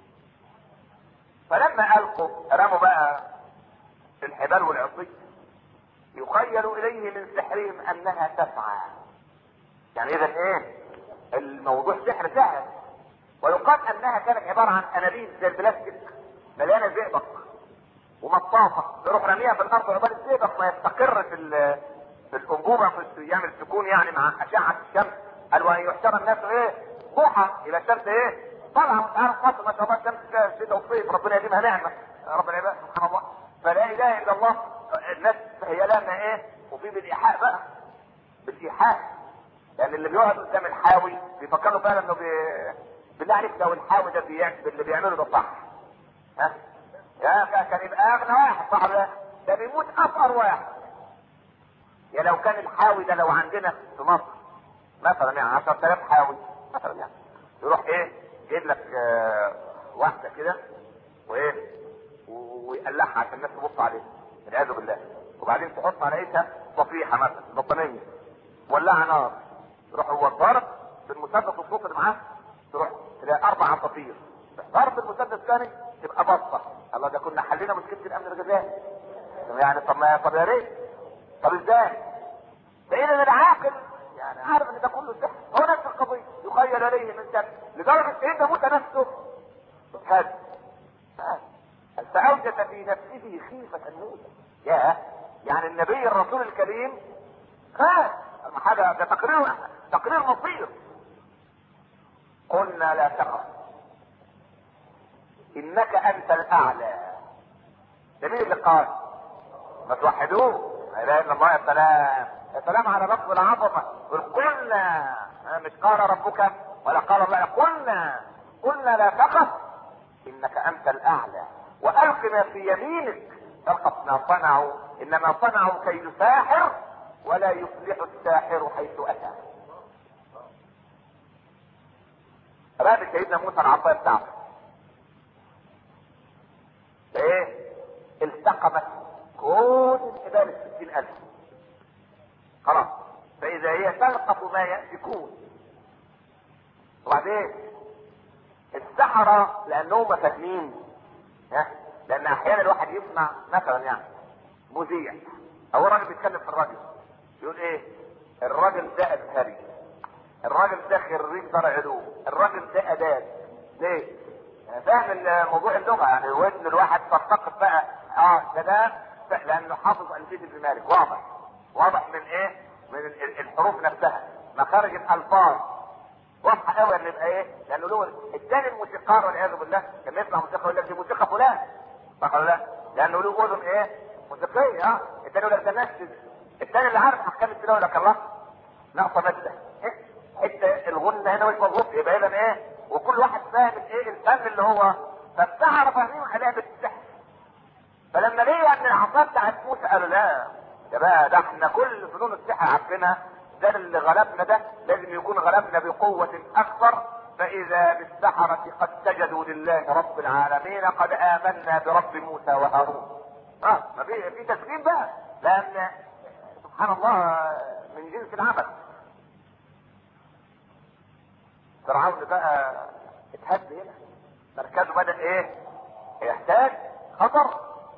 A: فلما القوا رموا بقى الحبال والعصي يخيل اليه من سحرهم انها تسعى يعني اذا ايه الموضوع سحر سهل ويقال انها كانت عباره عن انابيب زي البلاستيك مليانه زئبق ومطاطه يروح راميها في الارض عقبال الزئبق ما يستقر في في الانبوبه في يعمل سكون يعني مع اشعه الشمس قال وان يحشر الناس ايه ضحى الى الشمس ايه طبعا وانت عارف مصر ما شاء الله الشمس شتاء وصيف ربنا يديمها نعمه رب العباد سبحان الله فلا اله الا الله الناس هي لها ايه وفي بالايحاء بقى بالايحاء يعني اللي بيقعد قدام الحاوي بيفكروا فعلا انه بي... بالله عليك لو الحاوي ده بيعمل اللي بيعمله ده صح ها يا كان يبقى اغنى واحد صعب ده ده بيموت افقر واحد يا لو كان الحاوي ده لو عندنا في مصر مثلا يعني 10000 حاوي مثلا يعني يروح ايه يجيب لك آه واحده كده وايه ويقلعها عشان الناس تبص عليها والعياذ بالله وبعدين تحط على ايدها صفيحه مثلا بطانيه ولعها نار يروح هو ضارب بالمسدس الصوت اللي معاه تروح تلاقي اربع عصافير ضرب المسدس الثاني تبقى بطه الله ده كنا حلينا مشكله الامن الغذائي يعني طب ما طب يا ريت طب ازاي؟ بقينا العاقل يعني عارف ان ده كله سحر هو نفس القضيه يخيل اليه من سحر لدرجه سيدنا موسى نفسه هذا فاوجد في نفسه خيفه موسى يا يعني النبي الرسول الكريم خاف حاجه ده تقرير تقرير مصير قلنا لا تخف انك انت الاعلى ده مين اللي قال ما توحدوه لا اله الا الله يا سلام يا سلام على رب العظمه قل قلنا مش قال ربك ولا قال الله قلنا قلنا لا تخف انك انت الاعلى والق ما في يمينك فقط ما صنعوا انما صنعوا كيد ساحر ولا يفلح الساحر حيث اتى رابط سيدنا موسى العصايه بتاعته ايه التقمت كل الحبال الستين الف خلاص فاذا هي تلقف ما يأفكون وبعدين السحرة لانهم فاهمين ها لان احيانا الواحد يسمع مثلا يعني مذيع او راجل بيتكلم في الراديو يقول ايه الراجل ده ازهري الراجل ده خريج دار علوم الراجل ده اداب ليه؟ يعني فاهم موضوع اللغه يعني وزن الواحد ترتقط بقى اه ده ده لانه حافظ الفيه ابن مالك واضح واضح من ايه؟ من الحروف نفسها مخارج الالفاظ واضحه قوي ان يبقى ايه؟ لانه له الثاني الموسيقار والعياذ بالله لما يسمع موسيقى يقول لك دي موسيقى فلان صح ولا لا؟ لانه له اذن ايه؟ موسيقيه اه الثاني يقول لك ده نفس الثاني اللي عارف احكام التلاوه يقول لك الله ناقصه ماده حته الغنه هنا مش مظبوط يبقى اذا ايه؟ وكل واحد فاهم الايه الفن اللي هو فالسحرة فاهمين لعبة السحر فلما لقوا ان العصا بتاعت موسى قالوا لا ده بقى ده احنا كل فنون السحر عارفينها ده اللي غلبنا ده لازم يكون غلبنا بقوة اكثر فاذا بالسحرة قد سجدوا لله رب العالمين قد امنا برب موسى وهارون اه ما في في تسليم بقى لان سبحان الله من جنس العمل فرعون بقى اتهد هنا مركزه بدا ايه يحتاج خطر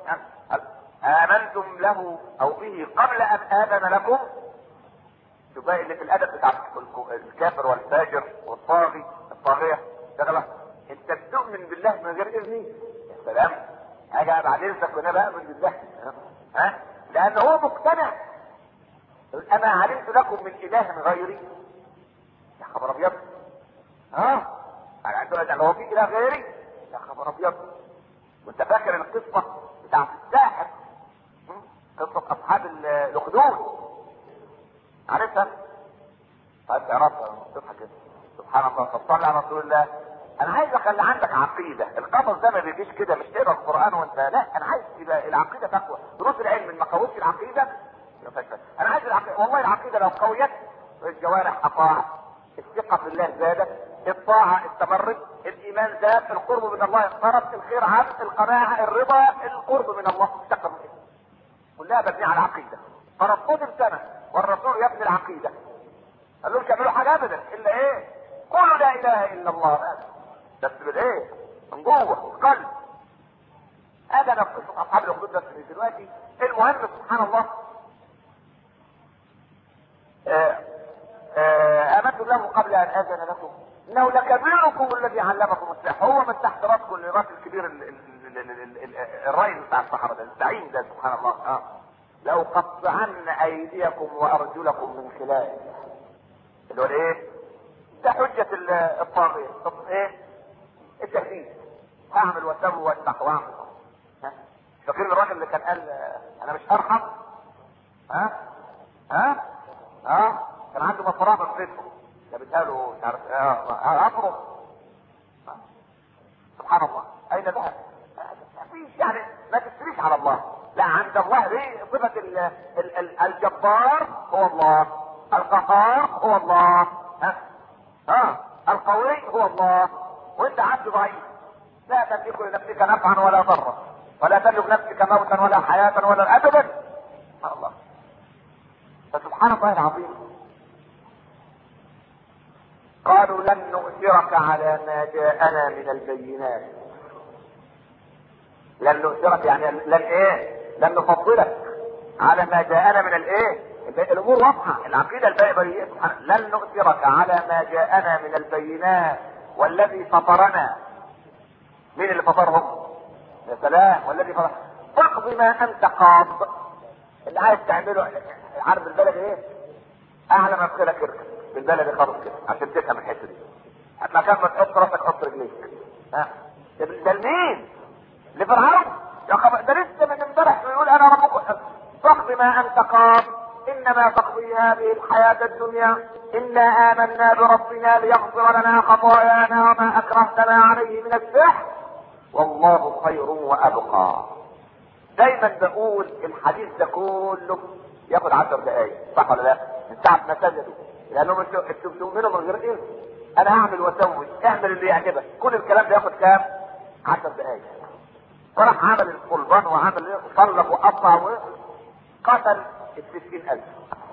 A: امنتم له او به قبل ان اذن لكم شوف بقى اللي في الادب بتاع الكافر والفاجر والطاغي الطاغيه ده انت بتؤمن بالله من غير اذني يا سلام اجي بعد اذنك وانا بامن بالله ها لان هو مقتنع اما علمت لكم من اله غيري يا خبر ابيض ها انا عندنا هو في اله غيري يا خبر ابيض وانت فاكر القصه بتاعت الساحر قصه اصحاب الاخدود عارفها؟ طيب تعرفها تضحك كده سبحان الله طب صلي على رسول الله انا عايز اخلي عندك عقيده القفص ده ما بيجيش كده مش تقرا القران وانت لا انا عايز يبقى العقيده تقوى دروس العلم ما قوتش العقيده انا عايز العقيده والله العقيده لو قويت الجوارح اطاعت الثقه في الله زادت الطاعه استمرت الايمان زاد القرب من الله اقترب الخير عاد القناعه الرضا القرب من الله استقر كلها مبنيه على العقيده فربهم سنه والرسول يبني العقيده قال لهم تعملوا حاجه ابدا الا ايه؟ قولوا لا اله الا الله بس بالايه؟ من جوه القلب هذا انا قصه اصحاب الاخدود بس دلوقتي المهم سبحان الله امنت له قبل ان اذن لكم انه لكبيركم الذي علمكم السحر هو من تحت راسكم الراس الكبير الرئيس بتاع الصحراء ده الزعيم ده سبحان الله اه لو قطعن ايديكم وارجلكم من خلاف اللي هو ايه؟ ده حجة الطاغية طب ايه؟ التهديد هعمل واسوي واذبح واعمل ها؟ فاكرين الراجل اللي كان قال انا مش هرحم ها؟ ها؟ ها؟ كان عنده مصرعة في بيته جابتها له مش عارف اه افرض سبحان الله اين ذهب؟ ما فيش يعني ما تشتريش على الله لا عند الله دي صفة ال ال ال الجبار هو الله القهار هو الله ها ها القوي هو الله وانت عبد ضعيف لا تملك لنفسك نفعا ولا ضرا ولا تملك نفسك موتا ولا حياة ولا ابدا سبحان الله فسبحان الله العظيم قالوا لن نؤثرك على ما جاءنا من البينات لن نؤثرك يعني لن ايه لن نفضلك على ما جاءنا من الايه الامور واضحه العقيده البيضاء لن نؤثرك على ما جاءنا من البينات والذي فطرنا مين اللي فطرهم يا سلام والذي فطر اقضي ما انت قاض اللي عايز تعمله عارف البلد ايه اعلى ما بخيرك اركب بالبلد خالص كده عشان تفهم الحته دي ما كان ما تحط راسك حط رجليك ها ده لمين لفرعون يا خبر ده لسه من امبارح بيقول انا ربكم فاقض ما انت قاض انما تقضي هذه الحياة الدنيا انا امنا بربنا ليغفر لنا خطايانا وما اكرهتنا عليه من السحر والله خير وابقى دايما بقول الحديث ده كله ياخد عشر دقايق صح ولا لا؟ من ساعة ما سجدوا لانهم انتوا بتؤمنوا من غير اذن انا هعمل واسوي اعمل اللي يعجبك كل الكلام ده ياخد كام؟ عشر دقايق فراح عمل القربان وعمل ايه وصلب وقطع وقتل الستين ألف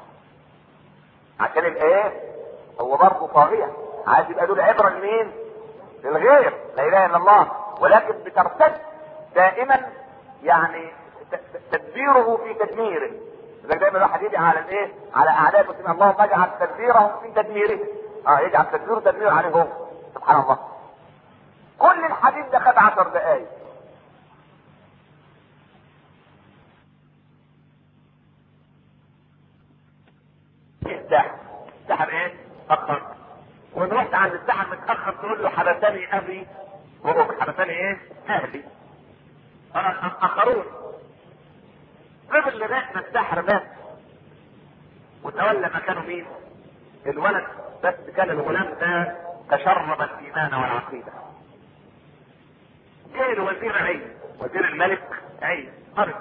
A: عشان الايه هو برضه طاغية عايز يبقى دول عبرة لمين؟ للغير لا اله الا الله ولكن بترتد دائما يعني تدبيره في تدميره لذلك دايما الواحد يدعي على الايه؟ على اعداء المسلمين اللهم اجعل تدبيرهم في تدميره اه يجعل تدبيره تدمير عليهم سبحان الله قاعدين ده خد عشر دقايق الساحر الساحر ايه؟ اتأخر وان رحت عند الساحر متأخر تقول له حبسني ابي وابوك حبسني ايه؟ اهلي اخرون قبل لغايه ما الساحر مات وتولى مكانه مين؟ الولد بس كان الغلام ده تشرب الايمان والعقيده. جه الوزير عين وزير الملك عين مرض.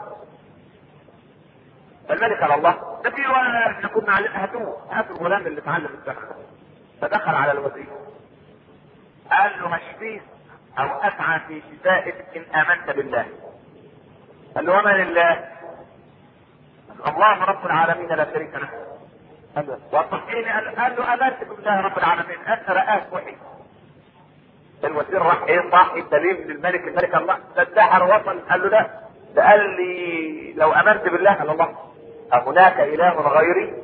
A: فالملك قال الله ده في ولد احنا كنا عليه هاتوه هاتوا الغلام اللي اتعلم السحر. فدخل على الوزير قال له اشفيك او اسعى في شفائك ان امنت بالله. قال له ومن الله؟ الله رب العالمين لا شريك له. وصحيني قال له امنت بالله رب العالمين انت رآه وحي الوزير راح ايه صاحي الدليل للملك الملك الله ده الساحر وصل قال له لا ده قال لي لو امنت بالله قال الله هناك اله غيري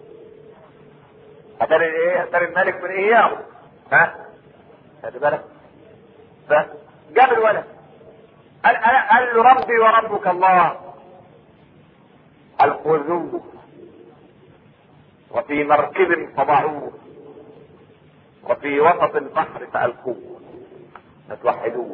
A: اتاري ايه اتاري الملك من اياه ها خلي بالك فجاب الولد قال, قال له ربي وربك الله الخذوه وفي مركب فضعوه وفي وسط البحر فألقوه فتوحدوه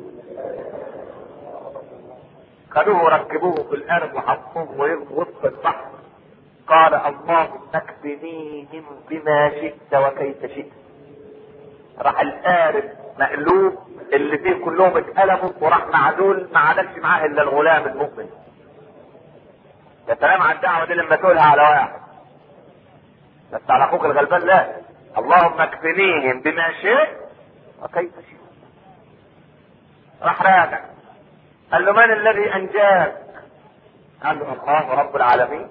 A: خدوه وركبوه في الارض وحطوه وسط البحر قال اللهم اكفنيهم بما شئت وكيف شئت راح القارب مقلوب اللي فيه كلهم اتقلبوا وراح معدول ما عادش معاه الا الغلام المؤمن يا سلام على الدعوه دي لما تقولها على واحد بس على اخوك الغلبان لا اللهم اكفنيهم بما شئت وكيف شئت راح راجع قال له من الذي انجاك قال له الله رب العالمين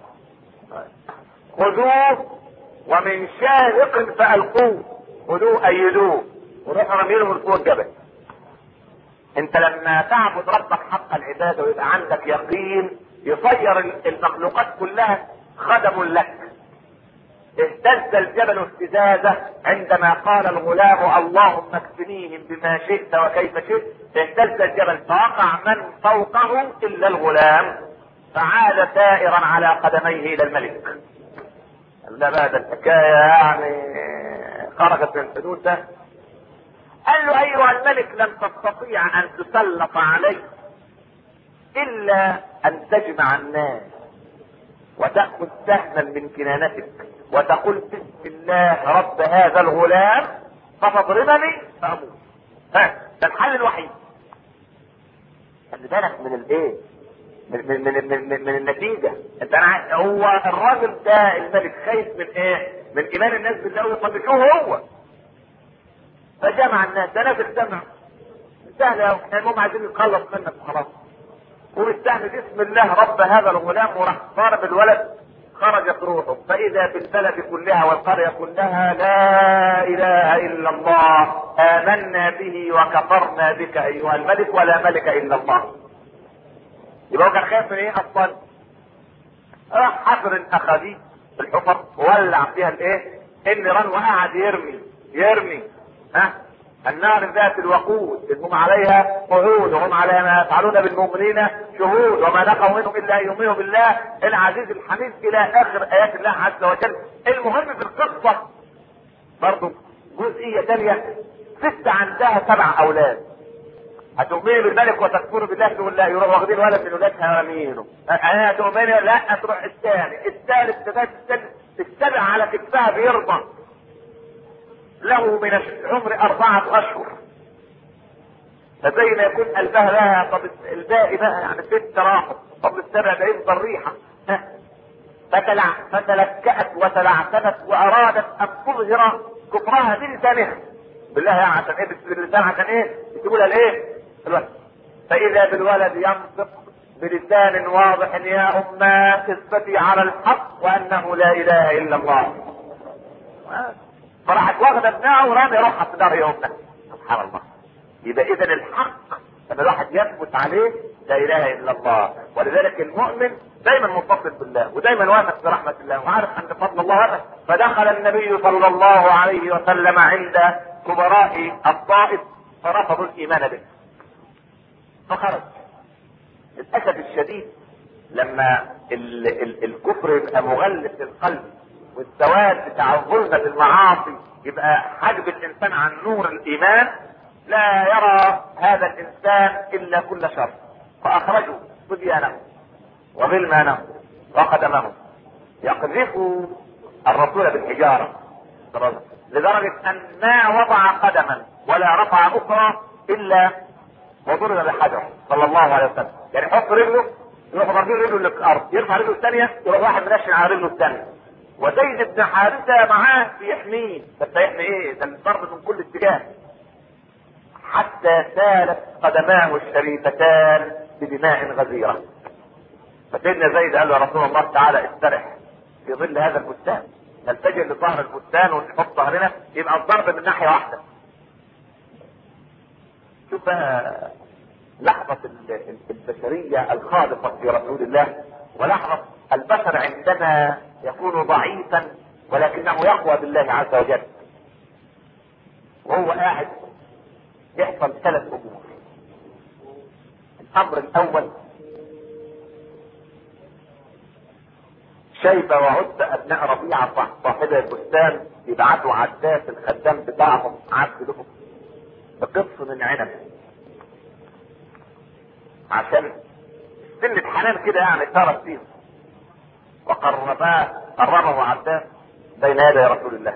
A: خذوه ومن شاهق فالقوه خذوه ايدوه وروحوا رميله من فوق الجبل انت لما تعبد ربك حق العباده ويبقى عندك يقين يصير المخلوقات كلها خدم لك اهتز الجبل اهتزازه عندما قال الغلام اللهم اكفنيهم بما شئت وكيف شئت اهتز الجبل فوقع من فوقه الا الغلام فعاد سائرا على قدميه الى الملك لا بعد الحكايه يعني خرجت من حدوده قال له ايها الملك لن تستطيع ان تسلط علي الا ان تجمع الناس وتأخذ سهما من كنانتك وتقول بسم الله رب هذا الغلام فتضربني فأموت ها ده الحل الوحيد خلي بالك من الايه من من من, من, من, من النتيجه انت أنا هو الراجل ده الملك خايف من ايه؟ من ايمان الناس بالله ويطبقوه هو فجمع الناس ده ناس اجتمعوا سهل قوي المهم عايزين نتخلص منك وخلاص وبالسهم بسم الله رب هذا الغلام وراح ضرب الولد خرجت روحه فاذا بالبلد كلها والقريه كلها لا اله الا الله امنا به وكفرنا بك ايها الملك ولا ملك الا الله يبقى هو كان خايف من ايه اصلا راح حفر الاخاديد الحفر وولع فيها الايه النيران وقعد يرمي يرمي ها النار ذات الوقود إن هم عليها قعود وهم على ما يفعلون بالمؤمنين شهود وما نقوا منهم الا ان يؤمنوا بالله العزيز الحميد الى اخر ايات الله عز وجل المهم في القصه برضه جزئيه ثانيه ست عندها سبع اولاد هتؤمني بالملك وتكفروا بالله تقول لا يروح واخدين ولد من ولادها رامينه انا تؤمني لا تروح الثاني الثالث لغايه الثالث السبع على كتفها بيرضى له من العمر أربعة أشهر فزي ما يكون قلبها لها طب الباقي بقى يعني ست راحت طب السبع ده يفضل ريحة فتلع فتلكأت وتلعثمت وأرادت أن تظهر كفرها بلسانها بالله يعني عشان ايه باللسان عشان ايه؟ بتقولها الايه؟ الولد فإذا بالولد ينطق بلسان واضح يا أمة اثبتي على الحق وأنه لا إله إلا الله فراحت واخده ابنها ورامي روحها في دار يومنا سبحان الله يبقى اذا الحق لما الواحد يثبت عليه لا اله الا الله ولذلك المؤمن دايما متصل بالله ودايما واثق برحمه الله وعارف ان فضل الله هذا فدخل النبي صلى الله عليه وسلم عند كبراء الطائف فرفضوا الايمان به فخرج للاسف الشديد لما ال ال الكفر يبقى مغلف للقلب والسواد بتاع الظلمه المعاصي يبقى حجب الانسان عن نور الايمان لا يرى هذا الانسان الا كل شر فاخرجوا صبيانه وغلمانه وقدمه يقذفوا الرسول بالحجاره لدرجه ان ما وضع قدما ولا رفع اخرى الا وضرب بحجر صلى الله عليه وسلم يعني يحط رجله يروح ضاربين رجله للارض يرفع رجله الثانيه يروح واحد منشن على رجله الثانيه وزيد بن حارثه معاه بيحميه بس هيحمي ايه؟ ده الضرب من كل اتجاه حتى سالت قدماه الشريفتان بدماء غزيره فسيدنا زيد قال له يا رسول الله تعالى استرح في ظل هذا البستان نلتجئ لظهر البستان ونحط ظهرنا يبقى الضرب من ناحيه واحده شوف بقى لحظة البشرية الخالقة في رسول الله ولحظة البشر عندما يكون ضعيفا ولكنه يقوى بالله عز وجل وهو قاعد يحصل ثلاث امور الامر الاول شيبة وعتبة ابناء ربيعة صاحب البستان يبعثوا عداس الخدام بتاعهم عبد لهم بقص من عنب عشان سنة حنان كده يعني صارت فيهم وقرباه قربه عباس بين يدي رسول الله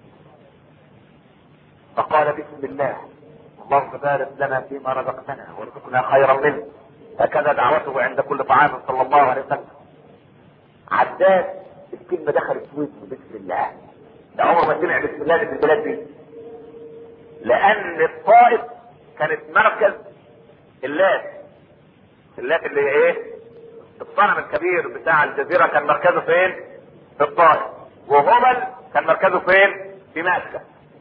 A: فقال بسم الله اللهم بارك لنا فيما رزقتنا وارزقنا خيرا منه هكذا دعوته عند كل طعام صلى الله عليه وسلم عداد الكلمه دخلت في ودنه بسم الله ده عمر ما سمع بسم الله في البلاد دي لان الطائف كانت مركز اللات اللات اللي هي ايه الصنم الكبير بتاع الجزيره كان مركزه فين في الطائف وهبل كان مركزه فين في مكه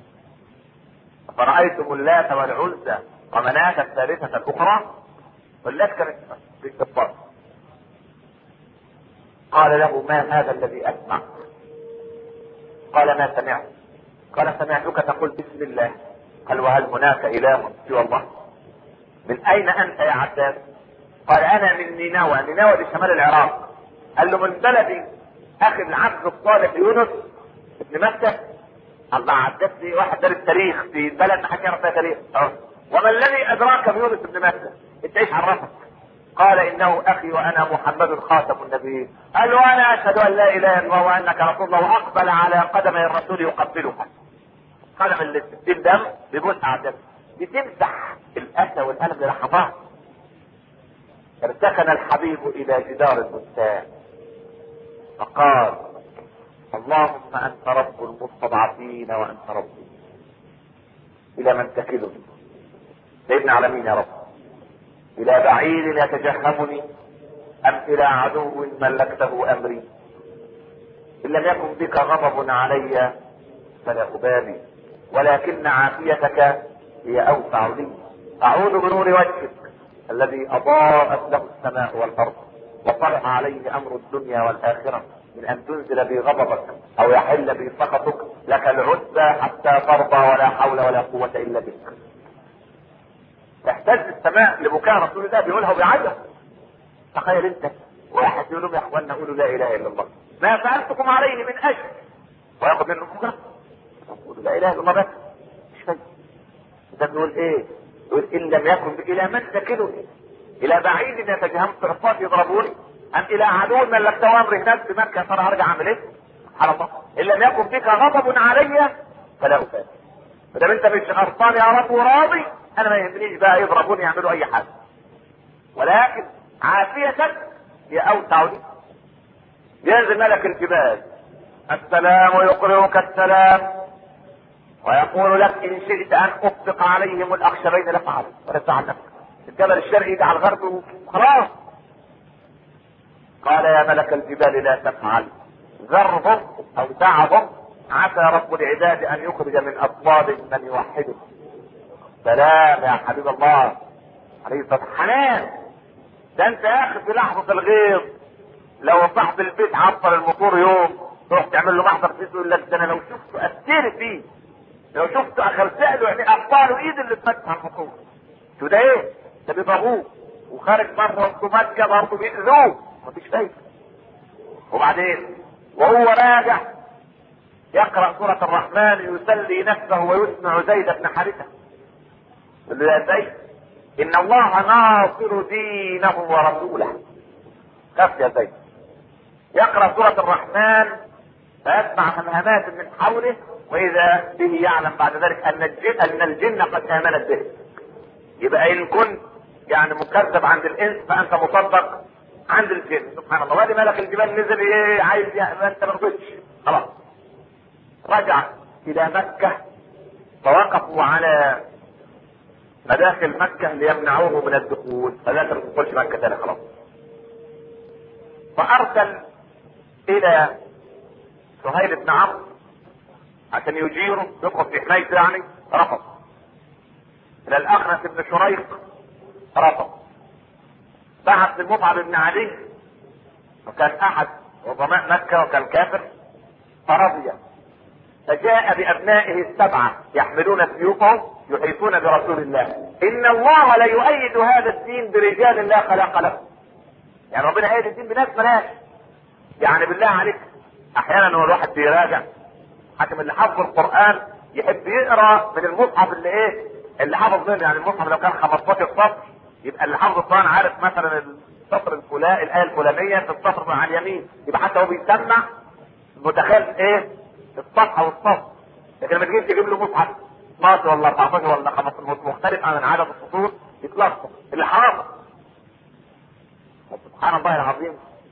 A: فرأيتم اللات والعزى ومناة الثالثة الأخرى واللات كانت في الطائف قال له ما هذا الذي أسمع قال ما سمعت قال سمعتك تقول بسم الله قال وهل هناك اله سوى الله من اين انت يا عباس قال انا من نينوى نينوى دي شمال العراق قال له من بلدي اخي العبد الصالح يونس ابن مكة الله عباس دي واحد دار التاريخ في بلد ما حد يعرف فيها تاريخ وما الذي ادراك بيونس ابن مكة انت ايش عرفك قال انه اخي وانا محمد خاتم النبيين قال وانا اشهد ان لا اله الا الله وانك رسول الله واقبل على قدمي الرسول يقبلها قدم اللي بتسيب دم بيبوس على الدم بتمسح الاسى والالم للحظات ارتكن الحبيب الى جدار البستان فقال اللهم انت رب المستضعفين وانت ربي الى من تكلني سيدنا على مين يا رب الى بعيد يتجهمني ام الى عدو ملكته امري ان لم يكن بك غضب علي فلا ابالي ولكن عافيتك هي اوسع لي اعوذ بنور وجهك الذي اضاءت له السماء والارض وطرح عليه امر الدنيا والاخره من ان تنزل بي غضبك او يحل بي سخطك لك العزى حتى ترضى ولا حول ولا قوه الا بك تحتاج السماء لبكاء رسول الله بيقولها وبيعيط تخيل انت واحد يقول لهم يا اخوانا قولوا لا اله الا الله ما سالتكم عليه من اجل وياخذ منه فكره يقولوا لا اله الا الله بس مش فاهم ده بيقول ايه؟ يقول ان لم يكن الى من تكلني الى بعيد يتجهم صرفات يضربوني ام الى عدو ملكته امري هناك في مكه ترى هرجع اعمل ايه؟ سبحان الله ان لم يكن بك غضب علي فلا ابالي ما دام انت مش غلطان يا رب وراضي انا ما يهمنيش بقى يضربوني يعملوا اي حاجه ولكن عافيتك هي اوسع لي ينزل ملك الجبال السلام يقرئك السلام ويقول لك ان شئت ان اطلق عليهم الاخشبين لفعل ولا تفعل نفسك الجبل الشرقي يجي على الغرب وخلاص قال يا ملك الجبال لا تفعل ذرهم او دعهم عسى رب العباد ان يخرج من اصلاب من يوحده سلام يا حبيب الله عليه الصلاه حنان ده انت يا اخي في لحظه الغيظ لو صاحب البيت عطل الموتور يوم تروح تعمل له محضر فيه يقول لك ده انا لو شفته اثرت فيه لو شفته اخرت له يعني اقطع له ايد اللي اتفتح الموتور شو ده ايه؟ ده بيضربوه وخارج مره مكه برضه بيأذوه مفيش فايده وبعدين وهو راجع يقرأ سورة الرحمن يسلي نفسه ويسمع زيد بن حارثة يقول له يا زيد إن الله ناصر دينه ورسوله خف يا زيد يقرأ سورة الرحمن فيسمع همهمات من حوله وإذا به يعلم بعد ذلك أن الجن أن الجن قد آمنت به يبقى إن كنت يعني مكذب عند الإنس فأنت مصدق عند الجن سبحان الله وادي ملك الجبال نزل ايه عايز يعني انت ما رضيتش خلاص رجع الى مكة فوقفوا على مداخل مكة ليمنعوه من الدخول فلا تدخلش مكة تاني خلاص فارسل الى سهيل بن عمرو عشان يجيره يدخل في حمايته يعني رفض الى الاخنس بن شريق رفض بعث لمصعب بن علي وكان احد عظماء مكة وكان كافر فرضي فجاء بابنائه السبعة يحملون سيوفهم يحيطون برسول الله ان الله لا يؤيد هذا الدين برجال لا خلاق له يعني ربنا يؤيد الدين بناس ملاش يعني بالله عليك احيانا هو الواحد بيراجع حكم اللي حفظ القرآن يحب يقرا من المصحف اللي ايه اللي حفظ منه يعني المصحف لو كان 15 سطر يبقى اللي حافظ القرآن عارف مثلا السطر الفلاني الآية الفلانية في السطر على اليمين يبقى حتى هو بيسمع متخيل ايه الصفحة والصف لكن لما تجي تجيب له مصحف 12 ولا 14 ولا 15 مختلف عن عدد السطور يتلخبط اللي حافظ سبحان الله العظيم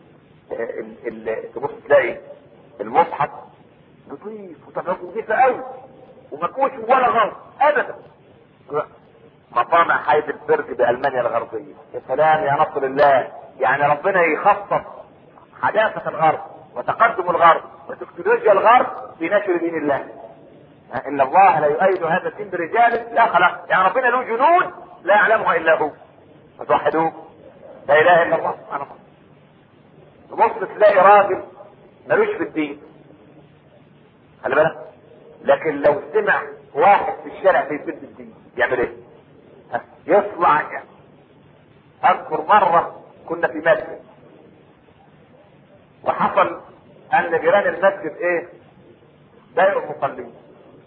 A: تبص تلاقي المصحف نظيف وتفاصيل نظيفة قوي وما فيهوش ولا غلط ابدا مصانع هايدلبرج بألمانيا الغربية يا سلام يا نصر الله يعني ربنا يخصص حداثة الغرب وتقدم الغرب وتكنولوجيا الغرب في نشر دين الله ان الله لا يؤيد هذا الدين برجال لا خلق يعني ربنا له جنود لا يعلمها الا هو فتوحدوه لا اله الا الله سبحانه تبص تلاقي راجل ملوش في الدين خلي بالك لكن لو سمع واحد في الشارع بيسد الدين يعمل ايه؟ يطلع يعني. اذكر مرة كنا في مسجد وحصل ان جيران المسجد ايه ضايقوا المصلين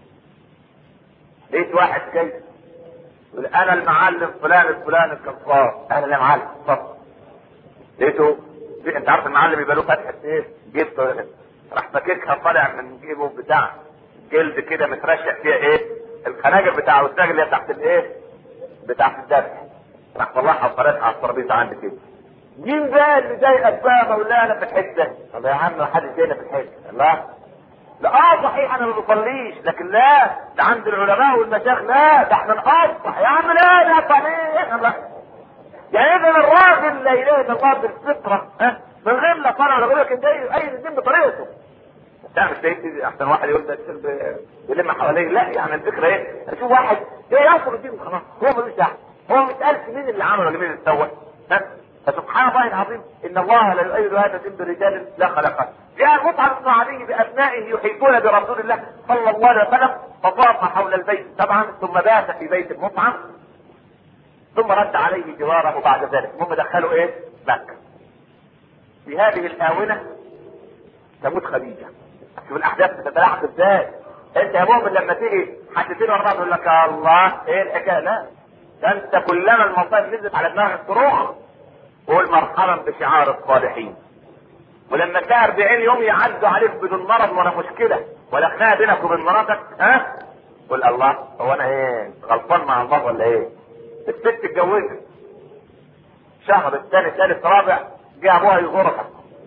A: لقيت واحد جاي يقول انا المعلم فلان الفلاني الكفار انا يا معلم اتفضل لقيته انت عارف المعلم يبقى له فتحه ايه جيبته راح فككها طالع من جيبه بتاع جلد كده مترشق فيها ايه الخناجر بتاع الوساج اللي هي تحت الايه بتاعت الدرس راح طلعها وفرشها على الترابيزه عندي كده مين بقى اللي ضايقك بقى مولانا في الحته؟ طب يا عم حد جاينا في الحته الله لا اه صحيح انا ما بصليش لكن لا ده عند العلماء والمشايخ لا ده احنا نقصح يا عم لا لا صحيح لا يعني اذا الراجل لا اله الا الله بالفطره ها من غير لا صلاه ولا غير لكن جاي اي الدين بطريقته لا مش زي احسن واحد يقول ده الشيخ بيلم حواليه لا يعني الفكره ايه؟ اشوف واحد ايه ينصر الدين وخلاص هو ملوش دعوه هو مش قالش مين اللي عمل ولا مين اللي سوى ها فسبحان الله العظيم ان الله لا يؤيد هذا الدين برجال لا خلقه جاء مصعب بن علي بابنائه يحيطون برسول الله صلى الله عليه وسلم فطاف حول البيت طبعا ثم بات في بيت المطعم ثم رد عليه جواره بعد ذلك هم دخلوا ايه؟ مكه في هذه الاونه تموت خديجه شوف الاحداث بتتلاحق ازاي انت يا مؤمن لما تيجي حدتين ورا بعض يقول لك يا الله ايه الحكايه لا ده انت كلما المصائب نزلت على دماغك تروح قول مرحبا بشعار الصالحين ولما تلاقي 40 يوم يعدوا عليك بدون مرض ولا مشكله ولا خناقه بينك وبين مراتك ها قول الله هو انا ايه غلطان مع الله ولا ايه الست اتجوزت شهر الثاني ثالث رابع جه ابوها يزورها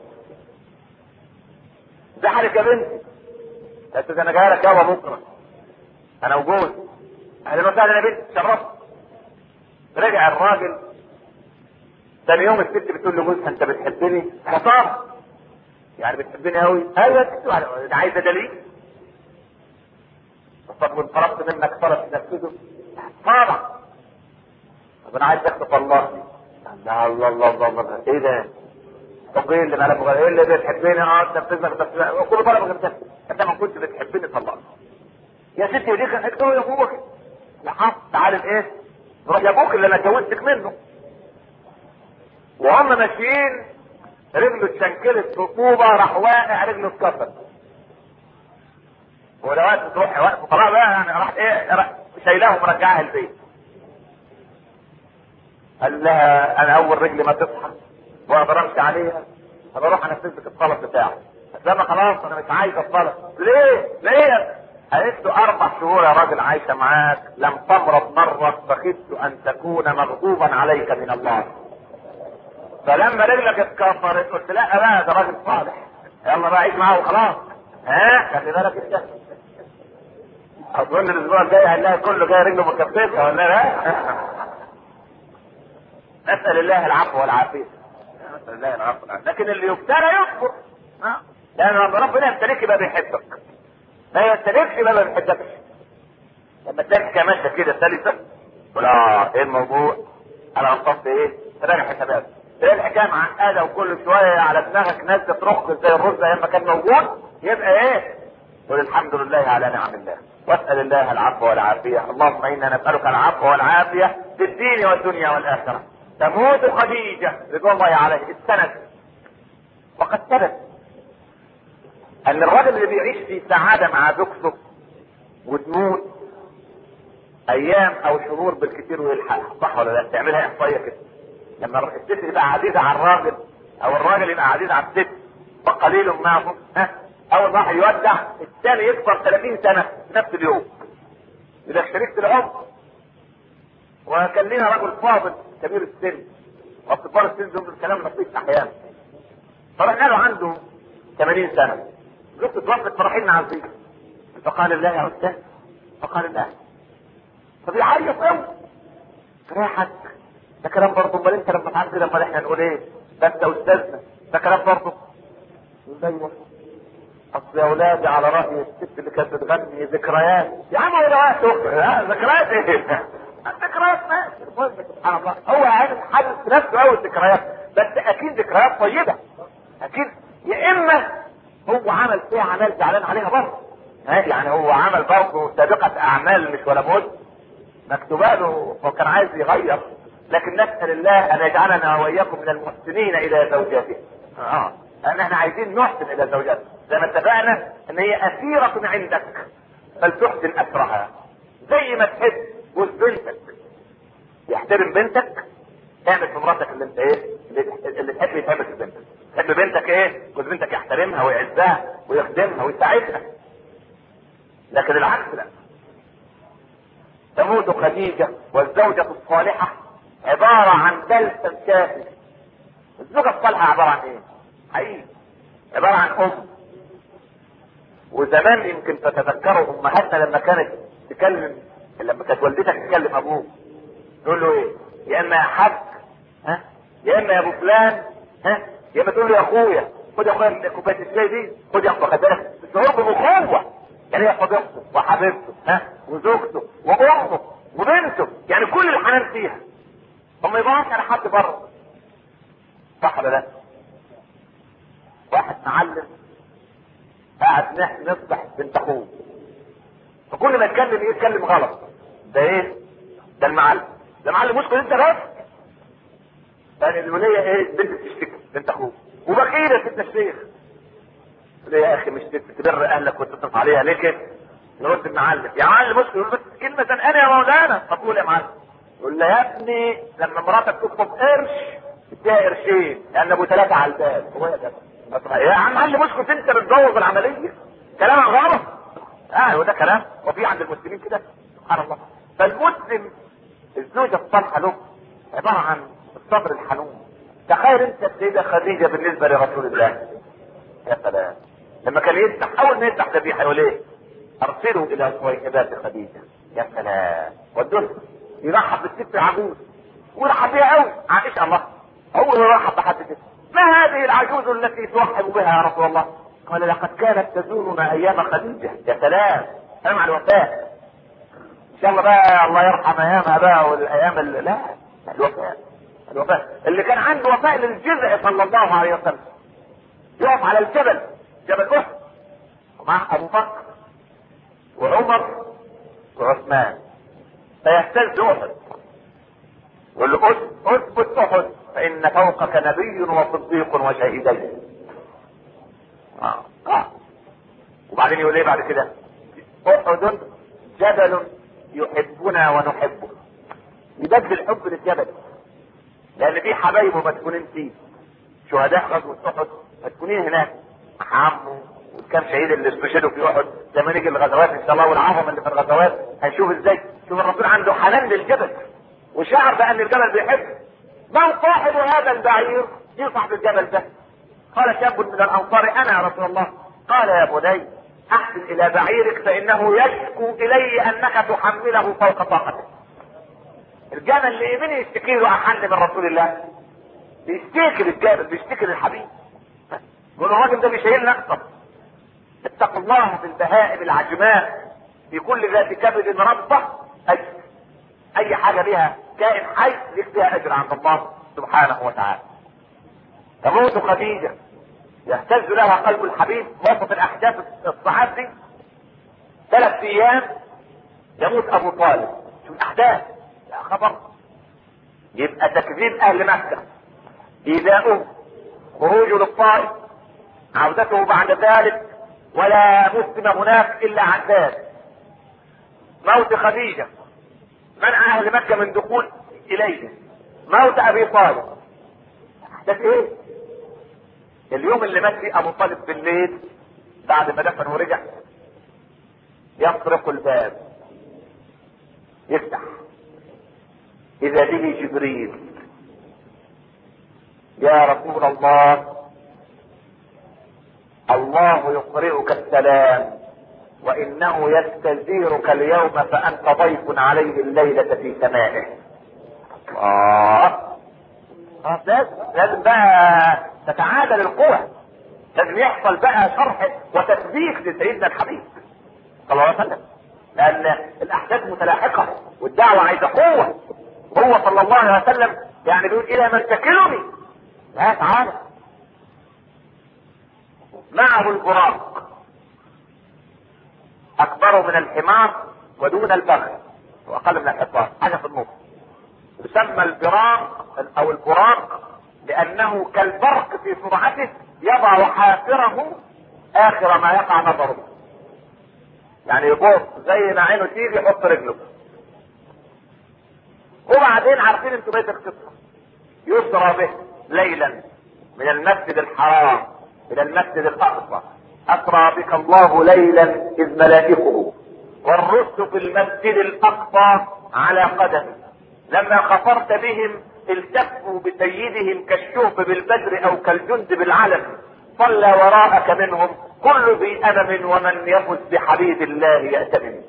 A: زعلك يا بنتي قالت انا جاي لك يابا بكره انا وجوز اهلا وسهلا يا بنتي شرفت رجع الراجل ثاني يوم الست بتقول لجوزها انت بتحبني خطاب يعني بتحبني قوي ايوه انت عايزه دليل طب وان طلبت منك طلب تنفذه طبعا طب انا عايز اخطب الله الله الله الله الله, الله. ايه ده طب ايه اللي مالك ايه اللي بتحبني اه تنفذ لك تنفذ كل طلب غير انت ما كنت بتحبني طلقني يا ستي دي كانت تقول يا ابوك لحظه تعالى الايه روح لابوك اللي انا اتجوزتك منه وهم ماشيين رجله اتشنكلت في طوبه راح واقع رجله اتكسرت ولو وقت تروح وقت طلع بقى يعني راح ايه راح شايلاه ومرجعها البيت قال لها انا اول رجلي ما تصحى واقدر امشي عليها طب اروح انفذ لك الطلب بتاعك بس انا خلاص انا مش عايز الطلب ليه؟ ليه؟ قالت له اربع شهور يا راجل عايشه معاك لم تمرض مره فخفت ان تكون مغضوبا عليك من الله فلما رجلك اتكسرت قلت لا بقى ده راجل صالح يلا بقى عيش معاه وخلاص ها خلي بالك انت اظن الاسبوع الجاي هنلاقي كله جاي رجله مكبسه ولا لا؟ نسال الله العفو والعافيه نسال الله العفو والعافيه لكن اللي يبتلى يصبر ها؟ لان ربنا يبتليك يبقى بيحبك ما يبتليكش يبقى ما بيحبكش لما تلاقي كماشة كده سلسة تقول اه ايه الموضوع انا انصفت ايه راجع حسابات ايه الحكايه معقده وكل شويه على دماغك ناس ترخ زي الرز ايام ما كان موجود يبقى ايه قل الحمد لله على نعم الله واسال الله العفو والعافيه اللهم انا نسالك العفو والعافيه في الدين والدنيا والاخره تموت خديجه رضوان الله عليه السند وقد ثبت ان الرجل اللي بيعيش في سعاده مع زوجته وتموت ايام او شهور بالكثير ويلحقها صح ولا لا تعملها احصائيه كده لما الست تبقى عزيزه على الراجل او الراجل يبقى عزيز على الست وقليل معهم ها اول واحد يودع الثاني يكبر 30 سنه في نفس اليوم يبقى شريكة العمر وكان لنا رجل فاضل كبير السن وكبار السن دول الكلام لطيف احيانا فرحنا له عنده 80 سنه زوجته توفت فرحين عزيز فقال الله يا استاذ فقال الله فبيعيط قوي راحت ده كلام برضه امال انت لما تعرف كده امال احنا نقول ايه ده انت استاذنا ده كلام برضه ايوه اصل يا اولادي على راي الست اللي كانت بتغني ذكريات يا عم هو ده ذكريات ايه ذكريات ماشي سبحان الله هو عارف حاسس نفسه قوي الذكريات بس اكيد ذكريات طيبه اكيد يا اما هو عمل فيها اعمال زعلان عليها برضه يعني هو عمل برضه سابقه اعمال مش ولا بد مكتوبه له وكان عايز يغير لكن نسال الله ان يجعلنا واياكم من المحسنين الى زوجاته اه لان احنا عايزين نحسن الى زوجاتنا زي ما اتفقنا ان هي اسيره عندك فلتحسن اسرها زي ما تحب جوز بنتك يحترم بنتك اعمل في مراتك اللي انت ايه اللي, اللي تحب يتعمل في بنتك تحب بنتك ايه جوز بنتك يحترمها ويعزها ويخدمها ويساعدها لكن العكس لا تموت خديجة والزوجة الصالحة عبارة عن بلسم كافي الزوجة الصالحة عبارة عن ايه؟ حقيقي عبارة عن أم وزمان يمكن تتذكروا أمهاتنا لما كانت تكلم لما كانت والدتك تكلم أبوه تقول له إيه؟ يا إما يا حاج ها؟ يا إما يا أبو فلان ها؟ يا إما تقول له يا أخويا خد يا أخويا كوباية الشاي دي خد يا أخويا خد بالك الشعور بأخوة يعني هي صديقته وحبيبته ها وزوجته وامه وبنته يعني كل الحنان فيها هم يبقاش على حد بره صح ولا لا؟ واحد معلم قاعد نصبح بنت اخوه فكل ما يتكلم ايه يتكلم غلط ده ايه؟ ده المعلم ده معلم مشكل انت بس يعني الولية ايه بنت تشتكي بنت اخوه وبخيلة ست الشيخ ليه يا اخي مش تبر اهلك وتصرف عليها ليه كده؟ نرد المعلم يا معلم مسلم يقول بس كلمة انا يا مولانا طب قول يا معلم يقول له يا ابني لما مراتك تطلب قرش اديها قرشين لان ابو ثلاثة على الباب هو يا جدع يا عم معلم اسكت انت بتبوظ العملية كلام غلط اه هو ده كلام وفي عند المسلمين كده سبحان الله فالمسلم الزوجة الصالحة له عبارة عن الصبر الحنون تخيل انت السيدة خديجة بالنسبة لرسول الله يا سلام لما كان يذبح اول ما يذبح ذبيحه يقول ايه؟ ارسلوا الى سويكبات خديجه يا سلام ودوه يرحب بالست العجوز ويرحب بيها قوي عائشه الله هو اللي يرحب بحد كده ما هذه العجوز التي ترحب بها يا رسول الله؟ قال لقد كانت تزورنا ايام خديجه يا سلام انا مع الوفاء ان شاء الله بقى الله يرحم ايامها بقى والايام اللي لا الوفاء الوفاء اللي كان عنده وفاء للجزء صلى الله عليه وسلم يقف على الجبل جبل احد ومع ابو بكر وعمر وعثمان فيهتز احد يقول له اثبت احد فان فوقك نبي وصديق وشهيدين آه. آه. وبعدين يقول ايه بعد كده احد جبل يحبنا ونحبه يبدل الحب للجبل لان في حبايبه مسكونين فيه شهداء غزوه احد مسكونين هناك عمه وكم شهيد اللي استشهدوا في احد لما نيجي الغزوات ان شاء الله والعظم اللي في الغزوات هنشوف ازاي شوف الرسول عنده حنان للجبل وشعر بان الجبل بيحب من صاحب هذا البعير مين صاحب الجبل ده قال شاب من الانصار انا يا رسول الله قال يا بني احسن الى بعيرك فانه يشكو الي انك تحمله فوق طاقتك الجبل اللي مين يشتكي له احن من رسول الله بيشتكي للجبل بيشتكي للحبيب يقول الراجل ده بيشيلنا اكتر اتقوا الله في البهائم العجماء في كل ذات كبد ربه اجر اي حاجه بها كائن حي ليك فيها اجر عند الله سبحانه وتعالى تموت خديجه يهتز لها قلب الحبيب وسط الاحداث الصعاب دي ثلاث ايام يموت ابو طالب شوف الاحداث يا خبر يبقى تكذيب اهل مكه ايذاؤه خروجه للطائف عودته بعد ذلك ولا مسلم هناك الا عداد موت خديجه منع اهل مكه من دخول اليه موت ابي طالب احداث ايه اليوم اللي مات فيه ابو طالب بالليل بعد ما دفن ورجع يطرق الباب يفتح اذا به جبريل يا رسول الله الله يقرئك السلام وانه يستزيرك اليوم فانت ضيف عليه الليلة في سمائه آه. آه لازم بقى تتعادل القوى لازم يحصل بقى شرح وتثبيت لسيدنا الحبيب صلى الله عليه وسلم لان الاحداث متلاحقة والدعوة عايزة قوة هو صلى الله عليه وسلم يعني بيقول الى من تكلني لا تعالى معه البراق اكبر من الحمار ودون البغل واقل من الحصان حاجه في النص يسمى البراق او البراق لانه كالبرق في سرعته يضع حافره اخر ما يقع نظره يعني يبص زي ما عينه تيجي يحط رجله وبعدين عارفين انتوا بيت القصه يسرى به ليلا من المسجد الحرام الى المسجد الاقصى اسرى بك الله ليلا اذ ملائكه والرسل في المسجد الاقصى على قدمه لما خفرت بهم التفوا بسيدهم كالشوف بالبدر او كالجند بالعلم صلى وراءك منهم كل ذي امم ومن يفز بحبيب الله يأتمن